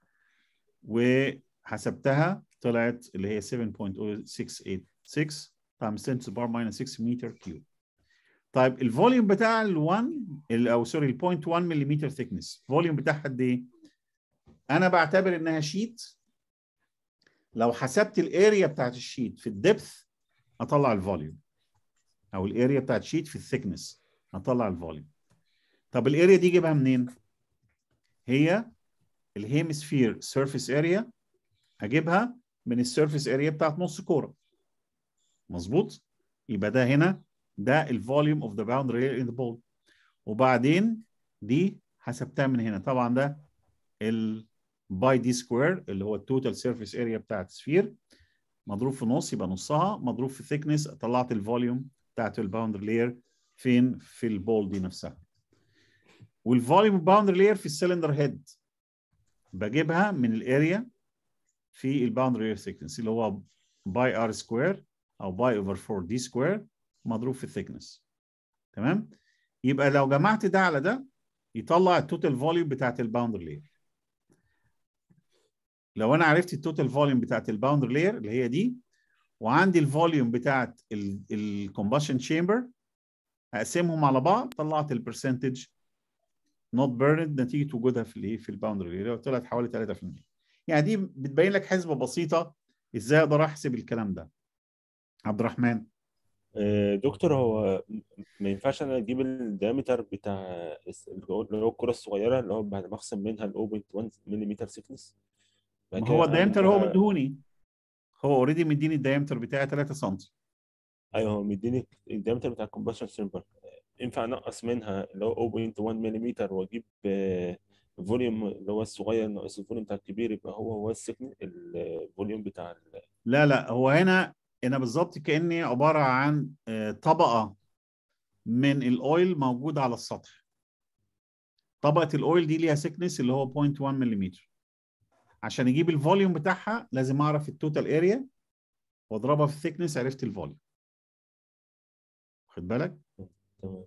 وحسبتها طلعت اللي هي 7.0686 تايمز 10 to the power minus 6 متر كيوب طيب الفوليوم بتاع ال1 او سوري ال 0.1 ملم ثيكنس الفوليوم بتاعها قد ايه؟ انا بعتبر انها شيت لو حسبت الاريا بتاعت الشيت في الدبث اطلع الفوليوم او الاريا بتاعت الشيت في الثيكنس اطلع الفوليوم طب الاريا دي جيبها منين؟ هي الهيمسفير سيرفيس اريا هجيبها من السيرفيس اريا بتاعت نص كوره مظبوط؟ يبقى ده هنا ده الفوليوم اوف ذا باوندري layer ان ذا بول وبعدين دي حسبتها من هنا طبعا ده الباي دي سكوير اللي هو التوتال سيرفيس اريا بتاعت سفير مضروب في نص يبقى نصها مضروب في ثيكنس طلعت الفوليوم بتاعت الباوندري لاير فين في البول دي نفسها والفوليوم باوندري لاير في السلندر هيد بجيبها من الاريا في الباوندري لاير ثيكنس اللي هو باي ار سكوير او باي اوفر 4 دي سكوير مضروب في الثيكنس تمام يبقى لو جمعت ده على ده يطلع التوتال فوليوم بتاعت الباوندر لاير لو انا عرفت التوتال فوليوم بتاعت الباوندر لاير اللي هي دي وعندي الفوليوم بتاعت الكومبشن تشامبر اقسمهم على بعض طلعت البرسنتج نوت بيرند نتيجه وجودها في الايه في الباوندر لاير طلعت حوالي 3% يعني دي بتبين لك حسبه بسيطه ازاي اقدر احسب الكلام ده عبد الرحمن دكتور هو ما ينفعش انا اجيب الدايمتر بتاع اللي هو الكره الصغيره اللي هو بعد ما اخصم منها ال 0.1 ملم سيكنس ما هو الدايمتر هو مديهوني هو اوريدي مديني الدايمتر بتاعي 3 سم ايوه هو مديني الدايمتر بتاع الكومبشن سيرفر ينفع انقص منها اللي هو 0.1 ملم واجيب الفوليوم اللي هو الصغير ناقص الفوليوم بتاع الكبير يبقى هو هو السكن الفوليوم بتاع ال... لا لا هو هنا هنا بالظبط كاني عباره عن طبقه من الاويل موجوده على السطح طبقه الاويل دي ليها سكنس اللي هو 0.1 ملم عشان اجيب الفوليوم بتاعها لازم اعرف التوتال اريا واضربها في الثيكنس عرفت الفوليوم واخد بالك تمام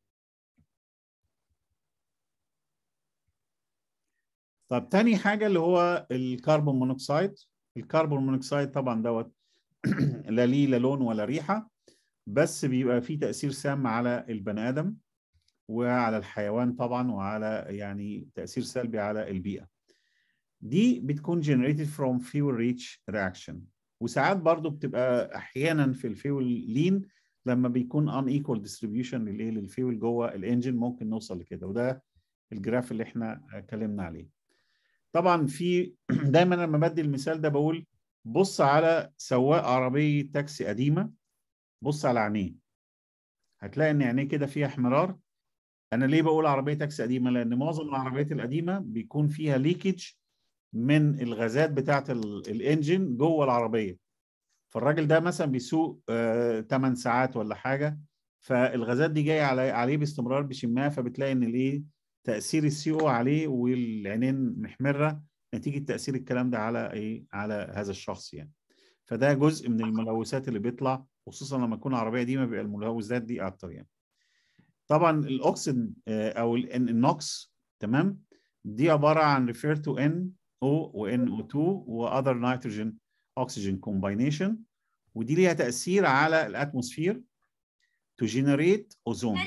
طب تاني حاجه اللي هو الكربون مونوكسيد الكربون مونوكسيد طبعا دوت لا ليه لا لون ولا ريحه بس بيبقى فيه تاثير سام على البني ادم وعلى الحيوان طبعا وعلى يعني تاثير سلبي على البيئه دي بتكون generated from fuel rich reaction وساعات برضو بتبقى احيانا في الفيول لين لما بيكون unequal distribution للايه للفيول جوه الانجن ممكن نوصل لكده وده الجراف اللي احنا اتكلمنا عليه طبعا في دايما لما بدي المثال ده بقول بص على سواق عربيه تاكسي قديمه بص على عينيه هتلاقي ان عينيه كده فيها احمرار انا ليه بقول عربيه تاكسي قديمه لان معظم العربيات القديمه بيكون فيها ليكج من الغازات بتاعه الانجن جوه العربيه فالراجل ده مثلا بيسوق آه 8 ساعات ولا حاجه فالغازات دي جايه علي عليه باستمرار بيشمها فبتلاقي ان الايه تاثير السي او عليه والعينين محمره نتيجه تاثير الكلام ده على ايه على هذا الشخص يعني فده جزء من الملوثات اللي بيطلع خصوصا لما تكون العربيه دي ما بيبقى الملوثات دي اكتر يعني طبعا الاوكسين او النوكس تمام دي عباره عن refer to NO و NO2 و other nitrogen oxygen combination ودي ليها تاثير على الاتموسفير to generate ozone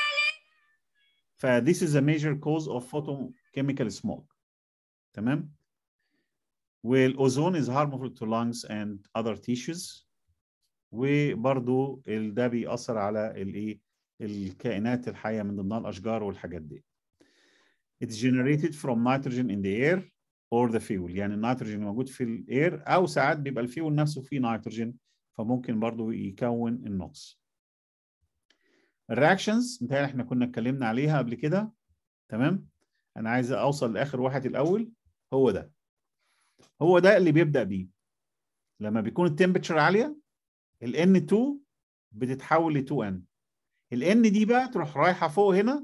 ف this is a major cause of photochemical smoke تمام والاوزون is harmful to lungs and other tissues وبرضو ده بيأثر على الايه الكائنات الحية من ضمنها الأشجار والحاجات دي. It's generated from nitrogen in the air or the fuel يعني النيتروجين موجود في الاير أو ساعات بيبقى الفيول نفسه فيه نيتروجين فممكن برضو يكون النقص. الرياكشنز متهيألي احنا كنا اتكلمنا عليها قبل كده تمام؟ أنا عايز أوصل لآخر واحد الأول هو ده. هو ده اللي بيبدأ بيه. لما بيكون التمبرتشر عالية ال N2 بتتحول ل 2N. ال N دي بقى تروح رايحة فوق هنا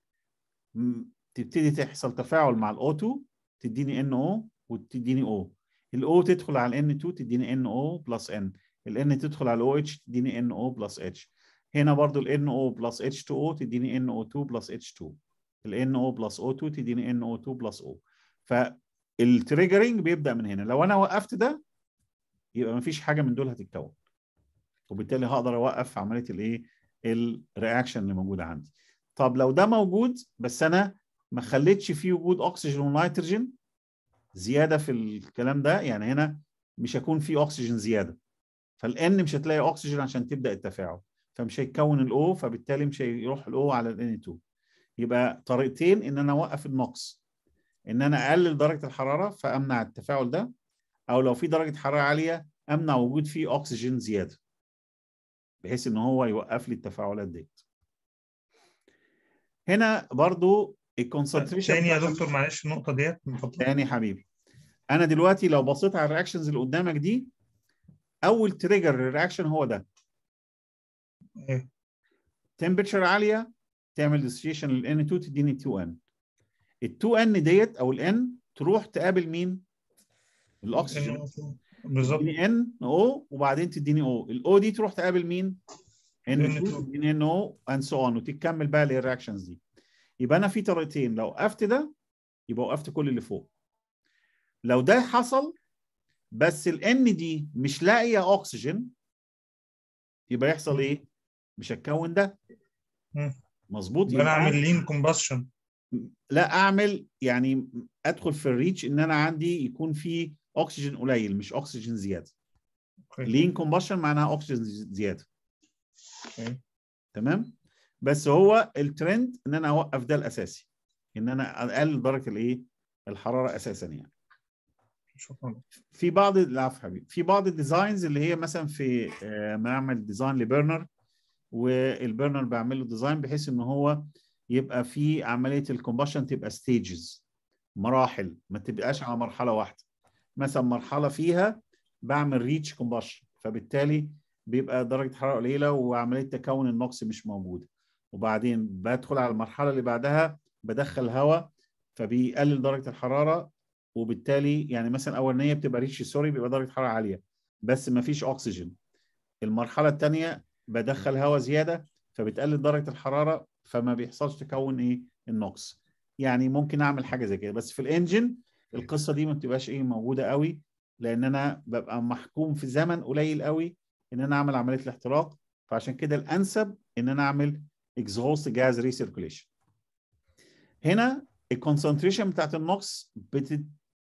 تبتدي تحصل تفاعل مع ال O2 تديني NO وتديني O. ال O تدخل على ال N2 تديني NO بلس N. ال N تدخل على ال OH تديني NO بلس H. هنا برضو ال NO بلس H2O تديني NO2 بلس H2. ال NO بلس O2 تديني NO2 بلس O. فالتريجرنج بيبدأ من هنا. لو أنا وقفت ده يبقى مفيش حاجة من دول هتتكون. وبالتالي هقدر اوقف عمليه الايه الرياكشن اللي موجوده عندي طب لو ده موجود بس انا ما خليتش فيه وجود اكسجين ونيتروجين زياده في الكلام ده يعني هنا مش هيكون فيه اكسجين زياده فالان مش هتلاقي اكسجين عشان تبدا التفاعل فمش هيتكون الاو فبالتالي مش هيروح الاو على الان 2 يبقى طريقتين ان انا اوقف النقص ان انا اقلل درجه الحراره فامنع التفاعل ده او لو في درجه حراره عاليه امنع وجود فيه اكسجين زياده بحيث ان هو يوقف لي التفاعلات ديت هنا برضو الكونسنتريشن تاني يا دكتور معلش النقطه ديت من فضلك تاني حبيبي انا دلوقتي لو بصيت على الرياكشنز اللي قدامك دي اول تريجر للرياكشن هو ده إيه؟ تمبرتشر عاليه تعمل ديستريشن لل N2 تديني 2N ال 2N ديت او ال N تروح تقابل مين؟ الاكسجين بالظبط تديني ان او وبعدين تديني او الاو دي تروح تقابل مين ان 2 N2. تديني ان او اند سو اون وتكمل بقى الرياكشنز دي يبقى انا في طريقتين لو وقفت ده يبقى وقفت كل اللي فوق لو ده حصل بس الان دي مش لاقيه اكسجين يبقى يحصل ايه مش هتكون ده مم. مظبوط يبقى انا يبقى اعمل لين كومباشن لا اعمل يعني ادخل في الريتش ان انا عندي يكون في اكسجين قليل مش اكسجين زياده لين كومباشن معناها اكسجين زياده أوكي. تمام بس هو الترند ان انا اوقف ده الاساسي ان انا اقلل درجه الايه الحراره اساسا يعني شكرا في بعض العفو حبيبي في بعض الديزاينز اللي هي مثلا في آه، ما اعمل ديزاين لبرنر والبرنر بعمل له ديزاين بحيث ان هو يبقى في عمليه الكومباشن تبقى ستيجز مراحل ما تبقاش على مرحله واحده مثلا مرحله فيها بعمل ريتش كومباشن فبالتالي بيبقى درجه حراره قليله وعمليه تكون النقص مش موجوده وبعدين بدخل على المرحله اللي بعدها بدخل هواء فبيقلل درجه الحراره وبالتالي يعني مثلا اولانيه بتبقى ريتش سوري بيبقى درجه حراره عاليه بس ما فيش اكسجين المرحله الثانيه بدخل هواء زياده فبتقلل درجه الحراره فما بيحصلش تكون ايه النقص يعني ممكن اعمل حاجه زي كده بس في الانجن القصه دي ما بتبقاش ايه موجوده قوي لان انا ببقى محكوم في زمن قليل قوي ان انا اعمل عمليه الاحتراق فعشان كده الانسب ان انا اعمل اكزهوست جاز ريسيركوليشن هنا الكونسنتريشن بتاعت النقص بتت...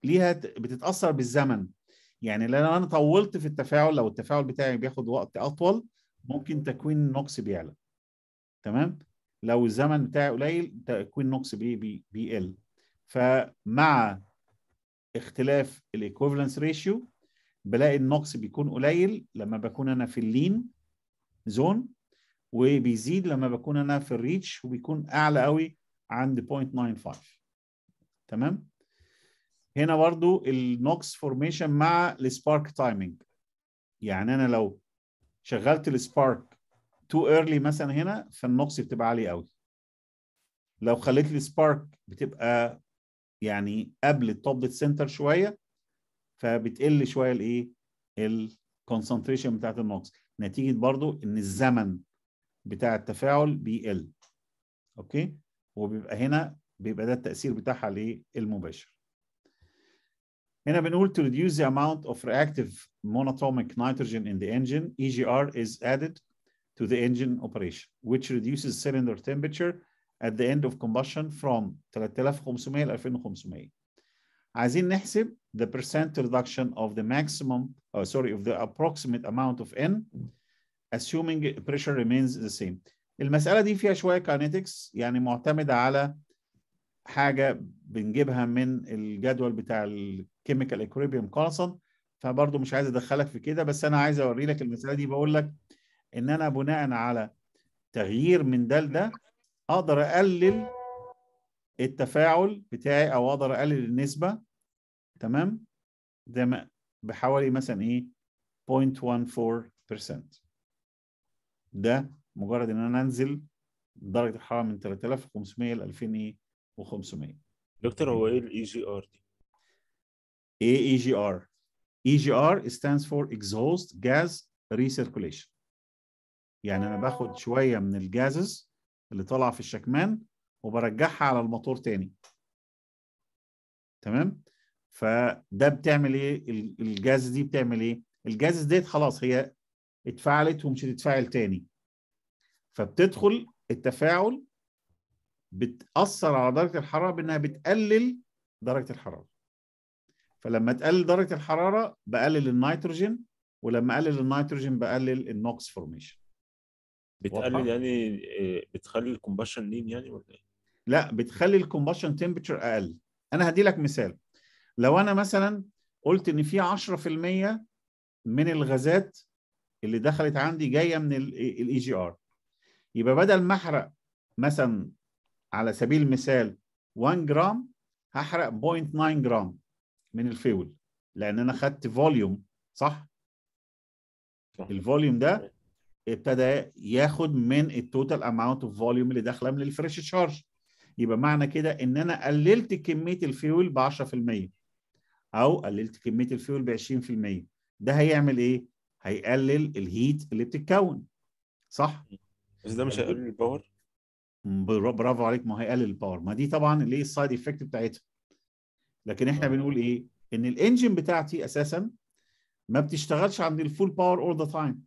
ليها ت- بتتاثر بالزمن يعني لو انا طولت في التفاعل لو التفاعل بتاعي بياخد وقت اطول ممكن تكوين النوكس بيعلى تمام لو الزمن بتاعي قليل تكوين النوكس بي بي بيقل فمع اختلاف الايكوفالنس ريشيو بلاقي النقص بيكون قليل لما بكون انا في اللين زون وبيزيد لما بكون انا في الريتش وبيكون اعلى قوي عند 0.95 تمام هنا برضو النوكس فورميشن مع السبارك تايمينج يعني انا لو شغلت السبارك تو ايرلي مثلا هنا فالنوكس بتبقى عاليه قوي لو خليت السبارك بتبقى يعني قبل التوب ديت سنتر شويه فبتقل شويه الايه الكونسنتريشن بتاعت النوكس نتيجه برضو ان الزمن بتاع التفاعل بيقل اوكي وبيبقى هنا بيبقى ده التاثير بتاعها الايه المباشر هنا بنقول to reduce the amount of reactive monatomic nitrogen in the engine EGR is added to the engine operation which reduces cylinder temperature at the end of combustion from 3500 ل 2500 عايزين نحسب the percent reduction of the maximum oh, sorry of the approximate amount of N assuming pressure remains the same المسألة دي فيها شوية كاينetics يعني معتمدة على حاجة بنجيبها من الجدول بتاع الكيميكال ايكوريبيوم كونستانت فبرضه مش عايز ادخلك في كده بس انا عايز اوري لك المسألة دي بقول لك ان انا بناء على تغيير من ده لده اقدر اقلل التفاعل بتاعي او اقدر اقلل النسبة تمام زي ما بحوالي مثلا ايه 0.14% ده مجرد ان انا انزل درجة الحرارة من 3500 ل 2500 دكتور هو ايه الاي جي ار دي؟ ايه EGR EGR stands for exhaust gas recirculation يعني انا باخد شوية من الجازز اللي طالعة في الشكمان وبرجعها على الموتور تاني تمام فده بتعمل ايه ال- الجاز دي بتعمل ايه الجاز ديت خلاص هي اتفعلت ومش هتتفاعل تاني فبتدخل التفاعل بتأثر على درجة الحرارة بأنها بتقلل درجة الحرارة فلما تقلل درجة الحرارة بقلل النيتروجين ولما اقلل النيتروجين بقلل النوكس فورميشن واضحة؟ بتقلل يعني آه، بتخلي الكومباشن لين يعني ولا ايه؟ لا بتخلي الكومبشن تمبرتشر اقل انا هدي لك مثال لو انا مثلا قلت ان في 10% من الغازات اللي دخلت عندي جايه من الاي جي ار يبقى بدل ما احرق مثلا على سبيل المثال 1 جرام هحرق 0.9 جرام من الفيول لان انا خدت فوليوم صح صح. الفوليوم ده ابتدى ياخد من التوتال اماونت اوف فوليوم اللي داخله من الفريش تشارج يبقى معنى كده ان انا قللت كميه الفيول ب 10% او قللت كميه الفيول ب 20% ده هيعمل ايه؟ هيقلل الهيت اللي بتتكون صح؟ بس ده مش هيقلل الباور برا- برافو عليك ما هيقلل الباور ما دي طبعا اللي هي السايد افكت بتاعتها لكن احنا آه. بنقول ايه؟ ان الانجن بتاعتي اساسا ما بتشتغلش عند الفول باور اول ذا تايم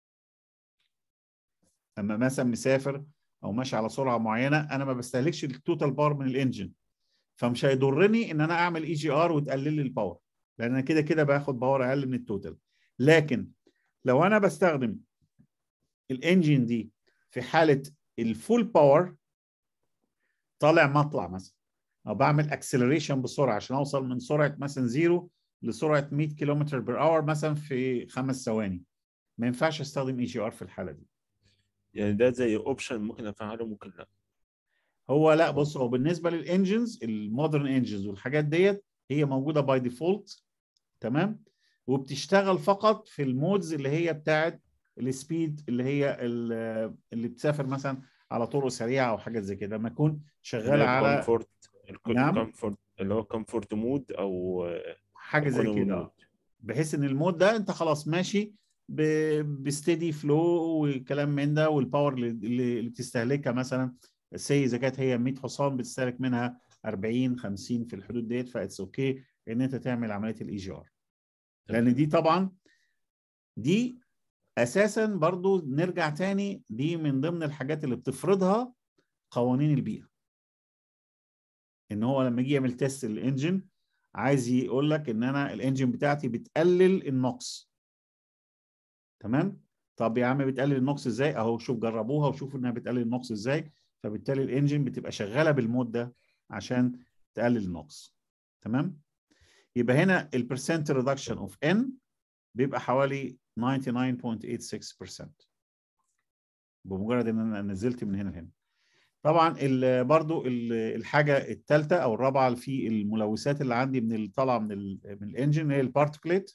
اما مثلا مسافر او ماشي على سرعه معينه انا ما بستهلكش التوتال باور من الانجن فمش هيضرني ان انا اعمل اي جي ار وتقلل لي الباور لان انا كده كده باخد باور اقل من التوتال لكن لو انا بستخدم الانجن دي في حاله الفول باور طالع مطلع مثلا او بعمل اكسلريشن بسرعه عشان اوصل من سرعه مثلا زيرو لسرعه 100 كيلومتر بير اور مثلا في خمس ثواني ما ينفعش استخدم اي جي ار في الحاله دي يعني ده زي اوبشن ممكن افعله ممكن لا هو لا بص هو بالنسبه للانجنز المودرن انجنز والحاجات ديت هي موجوده باي ديفولت تمام وبتشتغل فقط في المودز اللي هي بتاعت السبيد اللي هي ال- اللي بتسافر مثلا على طرق سريعه او حاجات زي كده لما اكون شغال على كومفورت نعم. الكومفورت اللي هو كومفورت مود او حاجه زي economy كده مود. بحيث ان المود ده انت خلاص ماشي بستدي فلو وكلام من ده والباور اللي, اللي اللي بتستهلكها مثلا سي اذا كانت هي 100 حصان بتستهلك منها 40 50 في الحدود ديت فاتس اوكي ان انت تعمل عمليه الاي جي ار لان دي طبعا دي اساسا برضو نرجع تاني دي من ضمن الحاجات اللي بتفرضها قوانين البيئه ان هو لما يجي يعمل تيست للانجن عايز يقول لك ان انا الانجن بتاعتي بتقلل النقص تمام طب يا عم بتقلل النقص ازاي اهو شوف جربوها وشوفوا انها بتقلل النقص ازاي فبالتالي الانجن بتبقى شغاله بالمود ده عشان تقلل النقص تمام يبقى هنا البرسنت ريدكشن اوف ان بيبقى حوالي 99.86% بمجرد ان انا نزلت من هنا لهنا طبعا ال برضو ال الحاجه الثالثه او الرابعه في الملوثات اللي عندي من اللي طالعه من ال من الانجن هي البارتكليت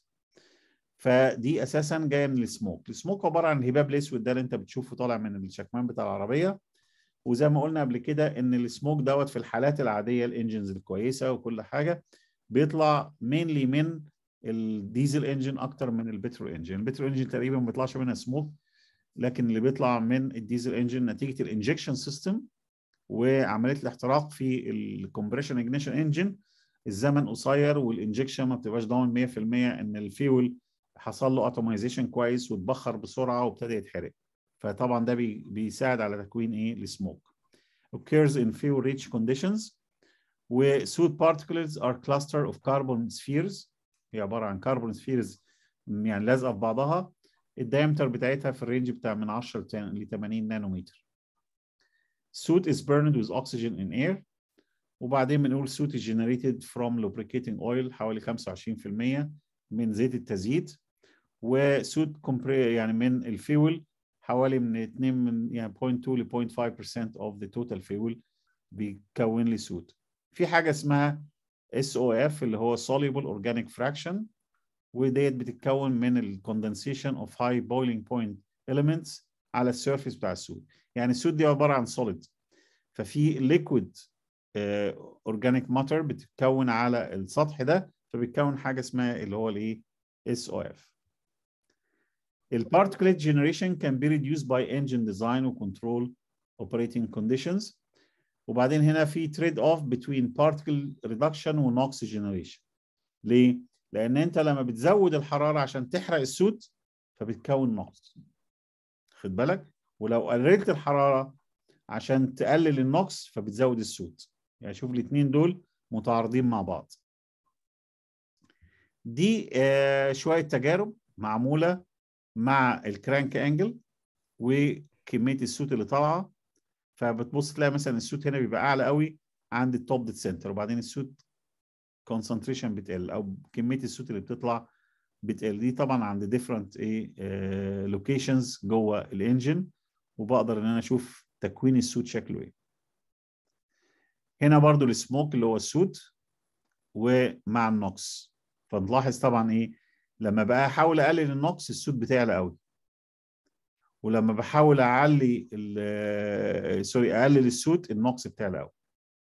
فدي اساسا جايه من السموك السموك عباره عن الهباب الاسود ده اللي انت بتشوفه طالع من الشكمان بتاع العربيه وزي ما قلنا قبل كده ان السموك دوت في الحالات العاديه الانجنز الكويسه وكل حاجه بيطلع مينلي من الديزل انجن اكتر من البترول انجن البترول انجن تقريبا ما بيطلعش منها سموك لكن اللي بيطلع من الديزل انجن نتيجه الانجكشن سيستم وعمليه الاحتراق في الكومبريشن اجنيشن انجن الزمن قصير والانجكشن ما بتبقاش ضامن 100% ان الفيول حصل له اتومايزيشن كويس واتبخر بسرعه وابتدى يتحرق فطبعا ده بي بيساعد على تكوين ايه السموك occurs in fuel rich conditions و soot particles are cluster of carbon spheres هي عباره عن carbon spheres يعني لازقه في بعضها الدايمتر بتاعتها في الرينج بتاع من 10 ل 80 نانومتر soot is burned with oxygen in air وبعدين بنقول soot is generated from lubricating oil حوالي 25% من زيت التزييت وسوت يعني من الفيول حوالي من 2 من يعني 0.2 ل 0.5% of the total fuel بيكون لي سوت في حاجه اسمها SOF اللي هو soluble organic fraction وديت بتتكون من الكوندنسيشن اوف هاي بويلينج بوينت elements على السيرفيس بتاع السود يعني السود دي عباره عن solid ففي liquid اورجانيك ماتر بتتكون على السطح ده فبتكون حاجه اسمها اللي هو الايه SOF البارتكليت generation can be reduced by engine design و control operating conditions وبعدين هنا في trade off between particle reduction و NOx generation ليه؟ لأن أنت لما بتزود الحرارة عشان تحرق السوت فبتكون نوكس خد بالك ولو قللت الحرارة عشان تقلل النوكس فبتزود السوت يعني شوف الاثنين دول متعارضين مع بعض دي آه شوية تجارب معمولة مع الكرانك انجل وكميه السوت اللي طالعه فبتبص تلاقي مثلا السوت هنا بيبقى اعلى قوي عند التوب ديت سنتر وبعدين السوت كونسنتريشن بتقل او كميه السوت اللي بتطلع بتقل دي طبعا عند ديفرنت ايه لوكيشنز جوه الانجن وبقدر ان انا اشوف تكوين السوت شكله ايه هنا برضو السموك اللي هو السوت ومع النوكس فنلاحظ طبعا ايه لما بقى احاول اقلل النقص السود بتعلى قوي ولما بحاول اعلي سوري اقلل السود النقص بتعلى قوي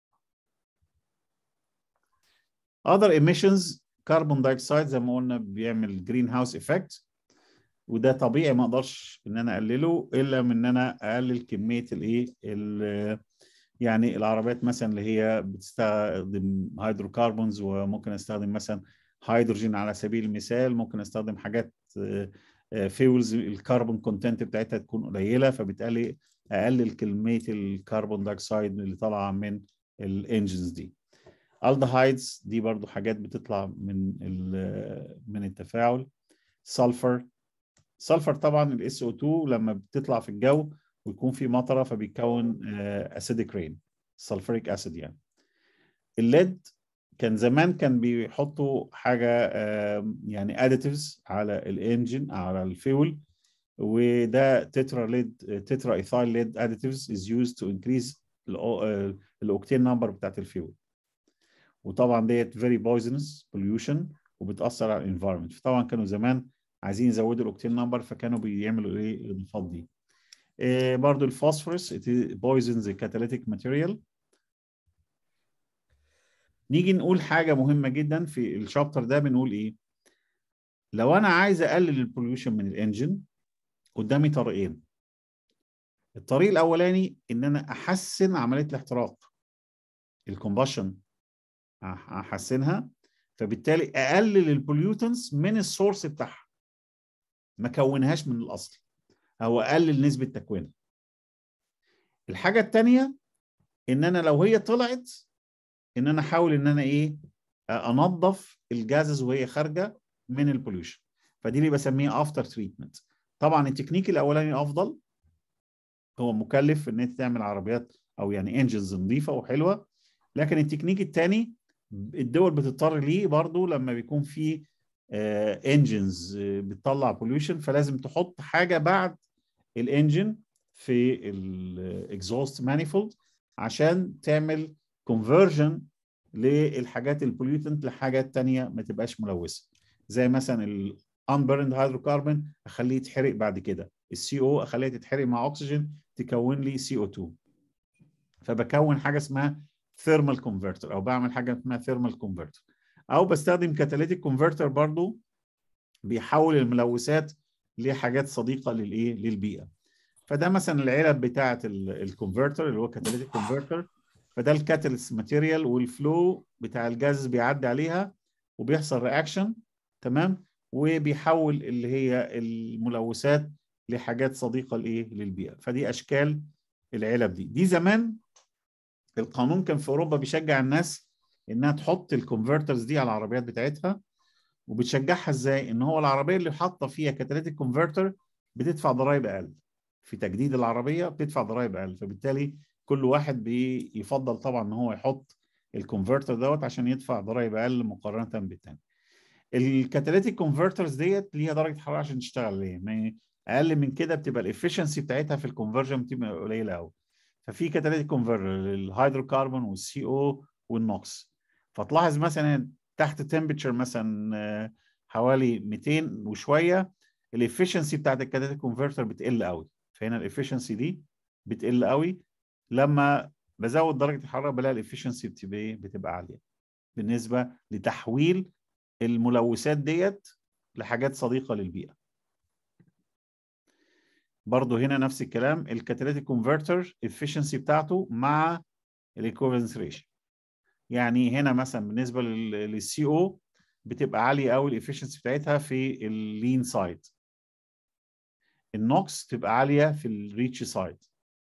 other emissions كربون دايوكسيد زي ما قلنا بيعمل جرين هاوس افكت وده طبيعي ما اقدرش ان انا اقلله الا من ان انا اقلل كميه الايه يعني العربيات مثلا اللي هي بتستخدم هيدروكربونز وممكن استخدم مثلا هيدروجين على سبيل المثال ممكن استخدم حاجات فيولز الكربون كونتنت بتاعتها تكون قليله فبالتالي اقلل كميه الكربون دايوكسيد اللي طالعه من الانجنز دي الدهايدز دي برضو حاجات بتطلع من من التفاعل سلفر سلفر طبعا الاس او 2 لما بتطلع في الجو ويكون في مطره فبيكون اسيديك رين سلفريك اسيد يعني الليد كان زمان كان بيحطوا حاجه يعني اديتيفز على الانجن على الفيول وده تترا ليد تترا ايثايل ليد اديتيفز از يوزد تو انكريز الاوكتين نمبر بتاعت الفيول وطبعا ديت فيري بويزنس بوليوشن وبتاثر على الانفايرمنت فطبعا كانوا زمان عايزين يزودوا الاوكتين نمبر فكانوا بيعملوا ايه الاضافات دي إيه برضو الفوسفورس بويزنز كاتاليتيك ماتيريال نيجي نقول حاجه مهمه جدا في الشابتر ده بنقول ايه لو انا عايز اقلل البوليوشن من الانجن قدامي طريقين الطريق الاولاني ان انا احسن عمليه الاحتراق الكومباشن احسنها فبالتالي اقلل البوليوتنس من السورس بتاعها ما كونهاش من الاصل او اقلل نسبه تكوينها الحاجه الثانيه ان انا لو هي طلعت ان انا احاول ان انا ايه انظف الجازز وهي خارجه من البوليوشن فدي اللي بسميها افتر تريتمنت طبعا التكنيك الاولاني افضل هو مكلف ان انت تعمل عربيات او يعني انجنز نظيفه وحلوه لكن التكنيك الثاني الدول بتضطر ليه برضو لما بيكون في انجنز بتطلع بوليوشن فلازم تحط حاجه بعد الانجن في الاكزوست مانيفولد عشان تعمل كونفرجن للحاجات البوليوتنت لحاجات تانية ما تبقاش ملوثه زي مثلا الانبرند هيدروكربون اخليه يتحرق بعد كده السي او اخليها تتحرق مع اكسجين تكون لي سي او 2 فبكون حاجه اسمها ثيرمال كونفرتر او بعمل حاجه اسمها ثيرمال كونفرتر او بستخدم كاتاليتيك كونفرتر برضو بيحول الملوثات لحاجات صديقه للايه للبيئه فده مثلا العلب بتاعه الكونفرتر اللي هو كاتاليتيك كونفرتر فده الكاتاليست ماتيريال والفلو بتاع الجاز بيعدي عليها وبيحصل رياكشن تمام وبيحول اللي هي الملوثات لحاجات صديقه لايه للبيئه فدي اشكال العلب دي دي زمان القانون كان في اوروبا بيشجع الناس انها تحط الكونفرترز دي على العربيات بتاعتها وبتشجعها ازاي ان هو العربيه اللي حاطه فيها كاتاليتيك كونفرتر بتدفع ضرائب اقل في تجديد العربيه بتدفع ضرائب اقل فبالتالي كل واحد بيفضل طبعا ان هو يحط الكونفرتر دوت عشان يدفع ضرائب اقل مقارنه بالتاني الكاتاليتيك كونفرترز ديت ليها درجه حراره عشان تشتغل ليه ما اقل من كده بتبقى الافشنسي بتاعتها في الكونفرجن بتبقى قليله قوي ففي كاتاليتيك كونفرتر للهيدروكربون والسي او والنوكس فتلاحظ مثلا تحت تمبرتشر مثلا حوالي 200 وشويه الافشنسي بتاعت الكاتاليتيك كونفرتر بتقل قوي فهنا الافشنسي دي بتقل قوي لما بزود درجه الحراره بلاقي الافشنسي بتبقى بتبقى عاليه بالنسبه لتحويل الملوثات ديت لحاجات صديقه للبيئه برضه هنا نفس الكلام الكاتاليتيك كونفرتر efficiency بتاعته مع الايكوفالنس ريشيو يعني هنا مثلا بالنسبه للسي او بتبقى عاليه قوي الافشنسي بتاعتها في اللين سايد النوكس تبقى عاليه في الريتش سايد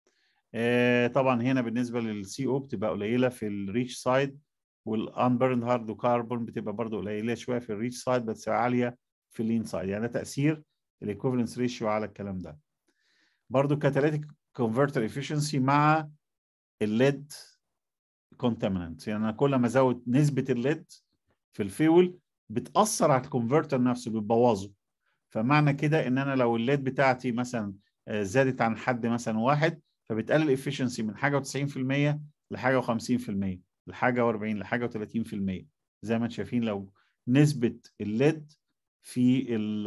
آه طبعا هنا بالنسبه للسي او بتبقى قليله في الريتش سايد والانبرند هيدروكربون بتبقى برضه قليله شويه في الريتش سايد بس عاليه في اللين سايد يعني ده تاثير الايكوفالنس ريشيو على الكلام ده برضه كاتاليتيك كونفرتر افشنسي مع الليد كونتامينانت يعني انا كل ما ازود نسبه الليد في الفيول بتاثر على الكونفرتر نفسه بتبوظه فمعنى كده ان انا لو الليد بتاعتي مثلا زادت عن حد مثلا واحد فبتقلل الافشنسي من حاجه و90% لحاجه و50% لحاجه و40 لحاجه و30% زي ما انتم شايفين لو نسبه الليد في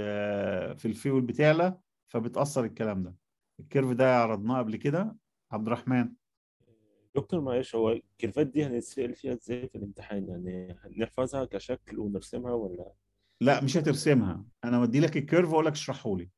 في الفيول بتعلى فبتاثر الكلام ده الكيرف ده عرضناه قبل كده عبد الرحمن دكتور معلش هو الكيرفات دي هنتسأل فيها ازاي في الامتحان يعني هنحفظها كشكل ونرسمها ولا لا مش هترسمها انا بدي لك الكيرف واقول لك اشرحه لي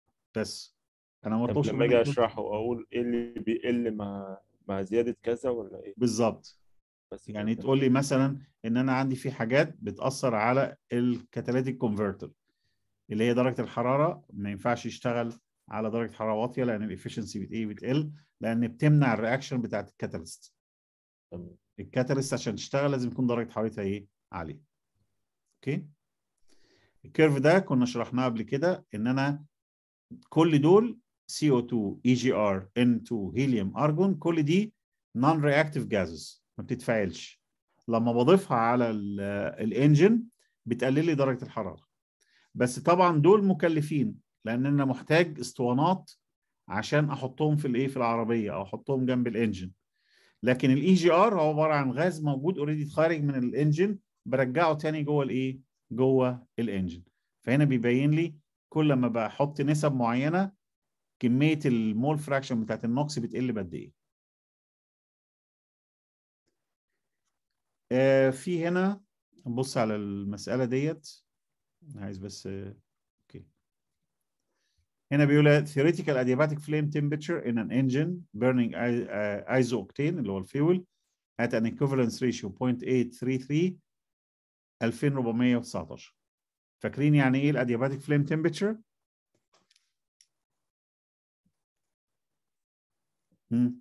بس انا ما طب بطلبش لما منك اجي تقول- اشرحه اقول ايه اللي بيقل مع مع زيادة كذا ولا ايه بالظبط بس يعني كده. تقول لي مثلا ان انا عندي في حاجات بتاثر على الكاتاليتيك كونفرتر اللي هي درجه الحراره ما ينفعش يشتغل على درجه حراره واطيه لان الافشنسي بت ايه بتقل لان بتمنع الرياكشن بتاعت الكاتاليست تمام. الكاتاليست عشان تشتغل لازم يكون درجه حرارتها ايه عاليه اوكي الكيرف ده كنا شرحناه قبل كده ان انا كل دول CO2 EGR N2 هيليوم ارجون كل دي نون رياكتيف جازز ما بتتفاعلش لما بضيفها على ال- الانجن بتقلل لي درجه الحراره بس طبعا دول مكلفين لان انا محتاج اسطوانات عشان احطهم في الايه في العربيه او احطهم جنب الانجن لكن الاي جي ار هو عباره عن غاز موجود اوريدي خارج من الانجن برجعه تاني جوه الايه جوه الانجن فهنا بيبين لي كل ما بحط نسب معينه كميه المول فراكشن بتاعت النوكس بتقل بقد ايه آه في هنا نبص على المساله ديت عايز بس آه، اوكي هنا بيقول theoretical adiabatic flame temperature in an engine burning i- uh, isooctane اللي هو الفيول at an equivalence ratio 0.833 2419 فاكرين يعني ايه الادياباتيك فليم تمبرتشر؟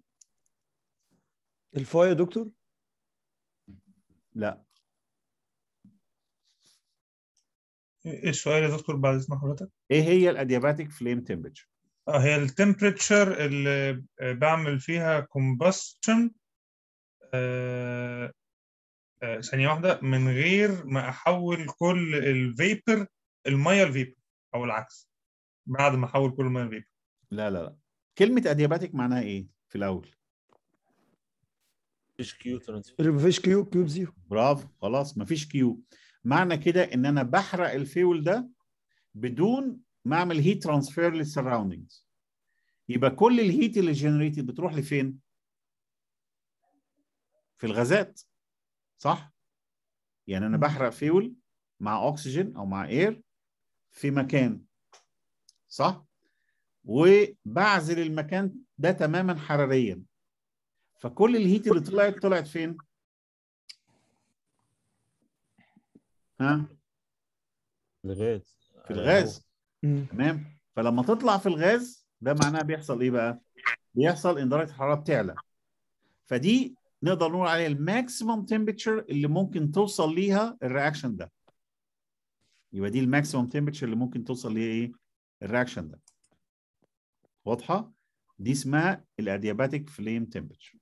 الفاي يا دكتور لا ايه السؤال يا دكتور بعد اذن حضرتك؟ ايه هي الادياباتيك فليم تمبرتشر اه هي التمبريتشر اللي بعمل فيها كومبشن ثانية واحدة من غير ما أحول كل الفيبر المية الفيبر أو العكس بعد ما أحول كل المية الفيبر لا لا لا كلمه ادياباتيك معناها ايه في الاول مفيش كيو ترانسفير اللي مفيش كيو كيو بزيرو برافو خلاص مفيش كيو معنى كده ان انا بحرق الفيول ده بدون ما اعمل هيت ترانسفير للسراوندينجز يبقى كل الهيت اللي جنريتد بتروح لفين في الغازات صح يعني انا بحرق فيول مع اكسجين او مع اير في مكان صح وبعزل المكان ده تماما حراريا فكل الهيت اللي طلعت طلعت فين ها الغاز في الغاز تمام فلما تطلع في الغاز ده معناه بيحصل ايه بقى بيحصل ان درجه الحراره بتعلى فدي نقدر نقول عليها الماكسيمم تمبرتشر اللي ممكن توصل ليها الرياكشن ده يبقى دي الماكسيمم تمبرتشر اللي ممكن توصل ليها ايه الرياكشن ده واضحه دي اسمها الادياباتيك فليم تمبرتشر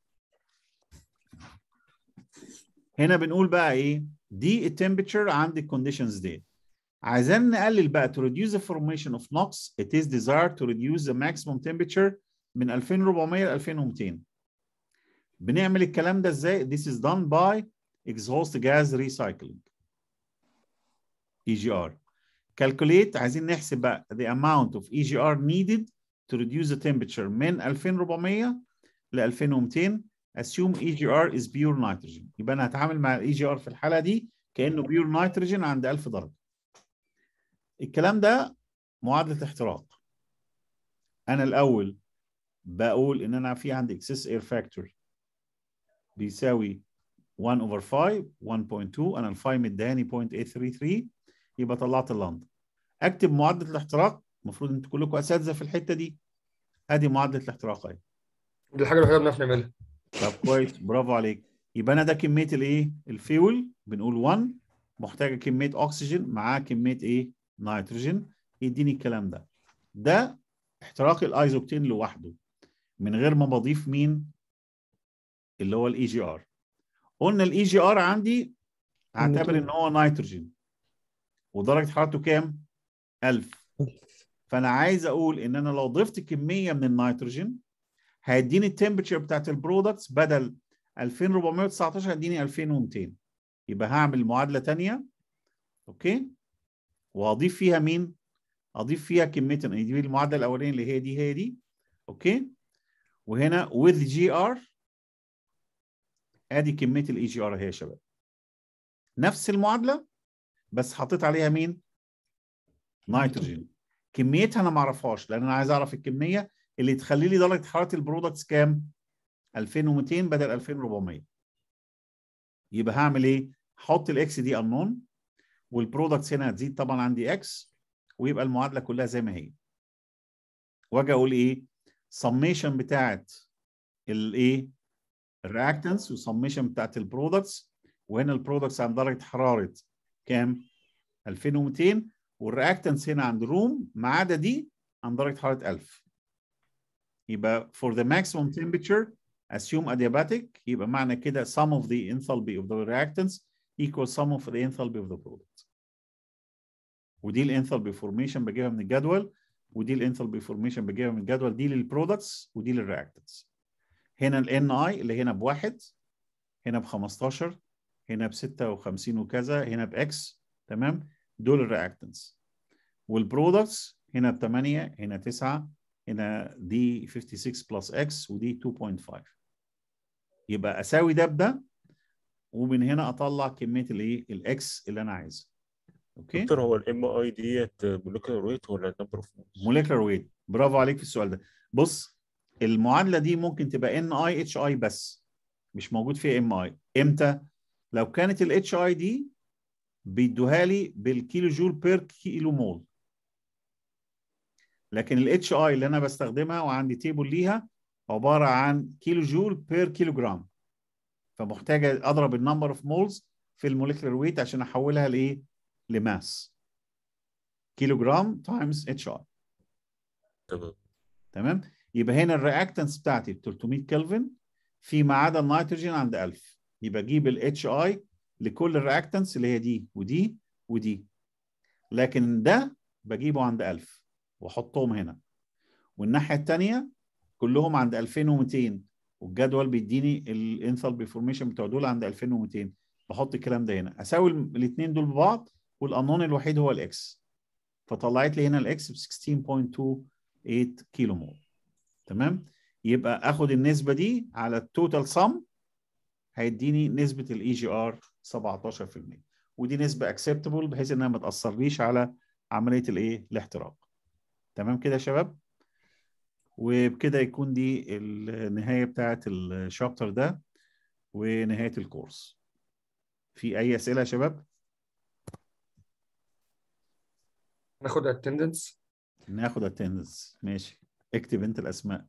هنا بنقول بقى ايه دي التمبرتشر عند الكونديشنز دي عايزين نقلل بقى to reduce the formation of NOx it is desired to reduce the maximum temperature من 2400 ل 2200 بنعمل الكلام ده ازاي this is done by exhaust gas recycling EGR calculate عايزين نحسب بقى the amount of EGR needed to reduce the temperature من 2400 ل 2200 assume EGR is pure nitrogen يبقى انا هتعامل مع ال EGR في الحالة دي كأنه pure nitrogen عند 1000 درجة الكلام ده معادلة احتراق أنا الأول بقول إن أنا في عندي excess air factor بيساوي 1 over 5 1.2 أنا الفاي مداني 0.833 يبقى طلعت اللندا أكتب معادلة الاحتراق المفروض أنتوا كلكم أساتذة في الحتة دي أدي معادلة الاحتراق أهي دي الحاجه الوحيده اللي بنعرف نعملها طب كويس برافو عليك يبقى أنا ده كمية الإيه؟ الفيول بنقول 1 محتاجة كمية أكسجين معاه كمية إيه؟ نيتروجين يديني الكلام ده ده احتراق الايزوكتين لوحده من غير ما بضيف مين اللي هو الاي جي ار قلنا الاي جي ار عندي اعتبر ان هو نيتروجين ودرجه حرارته كام 1000 فانا عايز اقول ان انا لو ضفت كميه من النيتروجين هيديني التمبرتشر بتاعت البرودكتس بدل 2419 هيديني 2200 يبقى هعمل معادله ثانيه اوكي واضيف فيها مين؟ اضيف فيها كميه دي المعادله الاولانيه اللي هي دي هي دي اوكي وهنا with جي ار ادي كميه الاي جي ار اهي يا شباب نفس المعادله بس حطيت عليها مين؟ نيتروجين كميتها انا ما اعرفهاش لان انا عايز اعرف الكميه اللي تخلي لي درجه حراره البرودكتس كام؟ 2200 بدل 2400 يبقى هعمل ايه؟ احط الاكس دي unknown والبرودكتس هنا هتزيد طبعا عندي اكس ويبقى المعادله كلها زي ما هي واجي اقول ايه سميشن بتاعت الايه الرياكتنس وسميشن بتاعت البرودكتس وهنا البرودكتس عند درجه حراره كام 2200 والرياكتنس هنا عند روم ما عدا دي عند درجه حراره 1000 يبقى for the maximum temperature assume adiabatic يبقى معنى كده sum of the enthalpy of the reactants equal sum of the enthalpy of the product ودي الانثالبي فورميشن بجيبها من الجدول ودي الانثالبي فورميشن بجيبها من الجدول دي للبرودكتس ودي للرياكتنتس هنا الان اي اللي هنا بواحد هنا ب 15 هنا ب 56 وكذا هنا باكس تمام دول الرياكتنتس والبرودكتس هنا ب 8 هنا 9 هنا دي 56 بلس اكس ودي 2.5 يبقى اساوي ده بده ومن هنا اطلع كميه الايه الاكس اللي انا عايزها اوكي دكتور هو الام اي ديت مولكيولر ويت ولا نمبر اوف موليكولر ويت برافو عليك في السؤال ده بص المعادله دي ممكن تبقى ان اي اتش اي بس مش موجود فيها ام اي امتى لو كانت الاتش اي دي بيدوها لي بالكيلو جول بير كيلو مول لكن الاتش اي اللي انا بستخدمها وعندي تيبل ليها عباره عن كيلو جول بير كيلو جرام فمحتاجه اضرب النمبر اوف مولز في الموليكولر ويت عشان احولها لايه لماس كيلو جرام تايمز اتش اي تمام تمام يبقى هنا الرياكتنس بتاعتي ب 300 كلفن فيما عدا النيتروجين عند 1000 يبقى اجيب الاتش اي لكل الرياكتنس اللي هي دي ودي ودي لكن ده بجيبه عند 1000 واحطهم هنا والناحيه الثانيه كلهم عند 2200 والجدول بيديني الانثالبي فورميشن بتوع دول عند 2200 بحط الكلام ده هنا اساوي الاثنين دول ببعض والقانون الوحيد هو الاكس فطلعت لي هنا الاكس ب 16.28 كيلو مول تمام يبقى اخد النسبه دي على التوتال سم هيديني نسبه الاي جي ار 17% ودي نسبه اكسبتبل بحيث انها ما تاثرليش على عمليه الايه الاحتراق تمام كده يا شباب وبكده يكون دي النهايه بتاعه الشابتر ده ونهايه الكورس في اي اسئله يا شباب ناخد اتندنس ناخد اتندنس ماشي اكتب انت الاسماء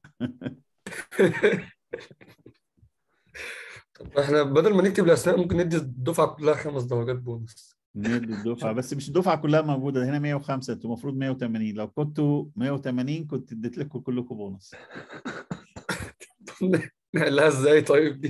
طب احنا بدل ما نكتب الاسماء ممكن ندي الدفعه كلها خمس درجات بونص ندي الدفعه بس مش الدفعه كلها موجوده هنا 105 انتوا المفروض 180 لو كنتوا 180 كنت اديت لكم كلكم بونص نحلها ازاي طيب دي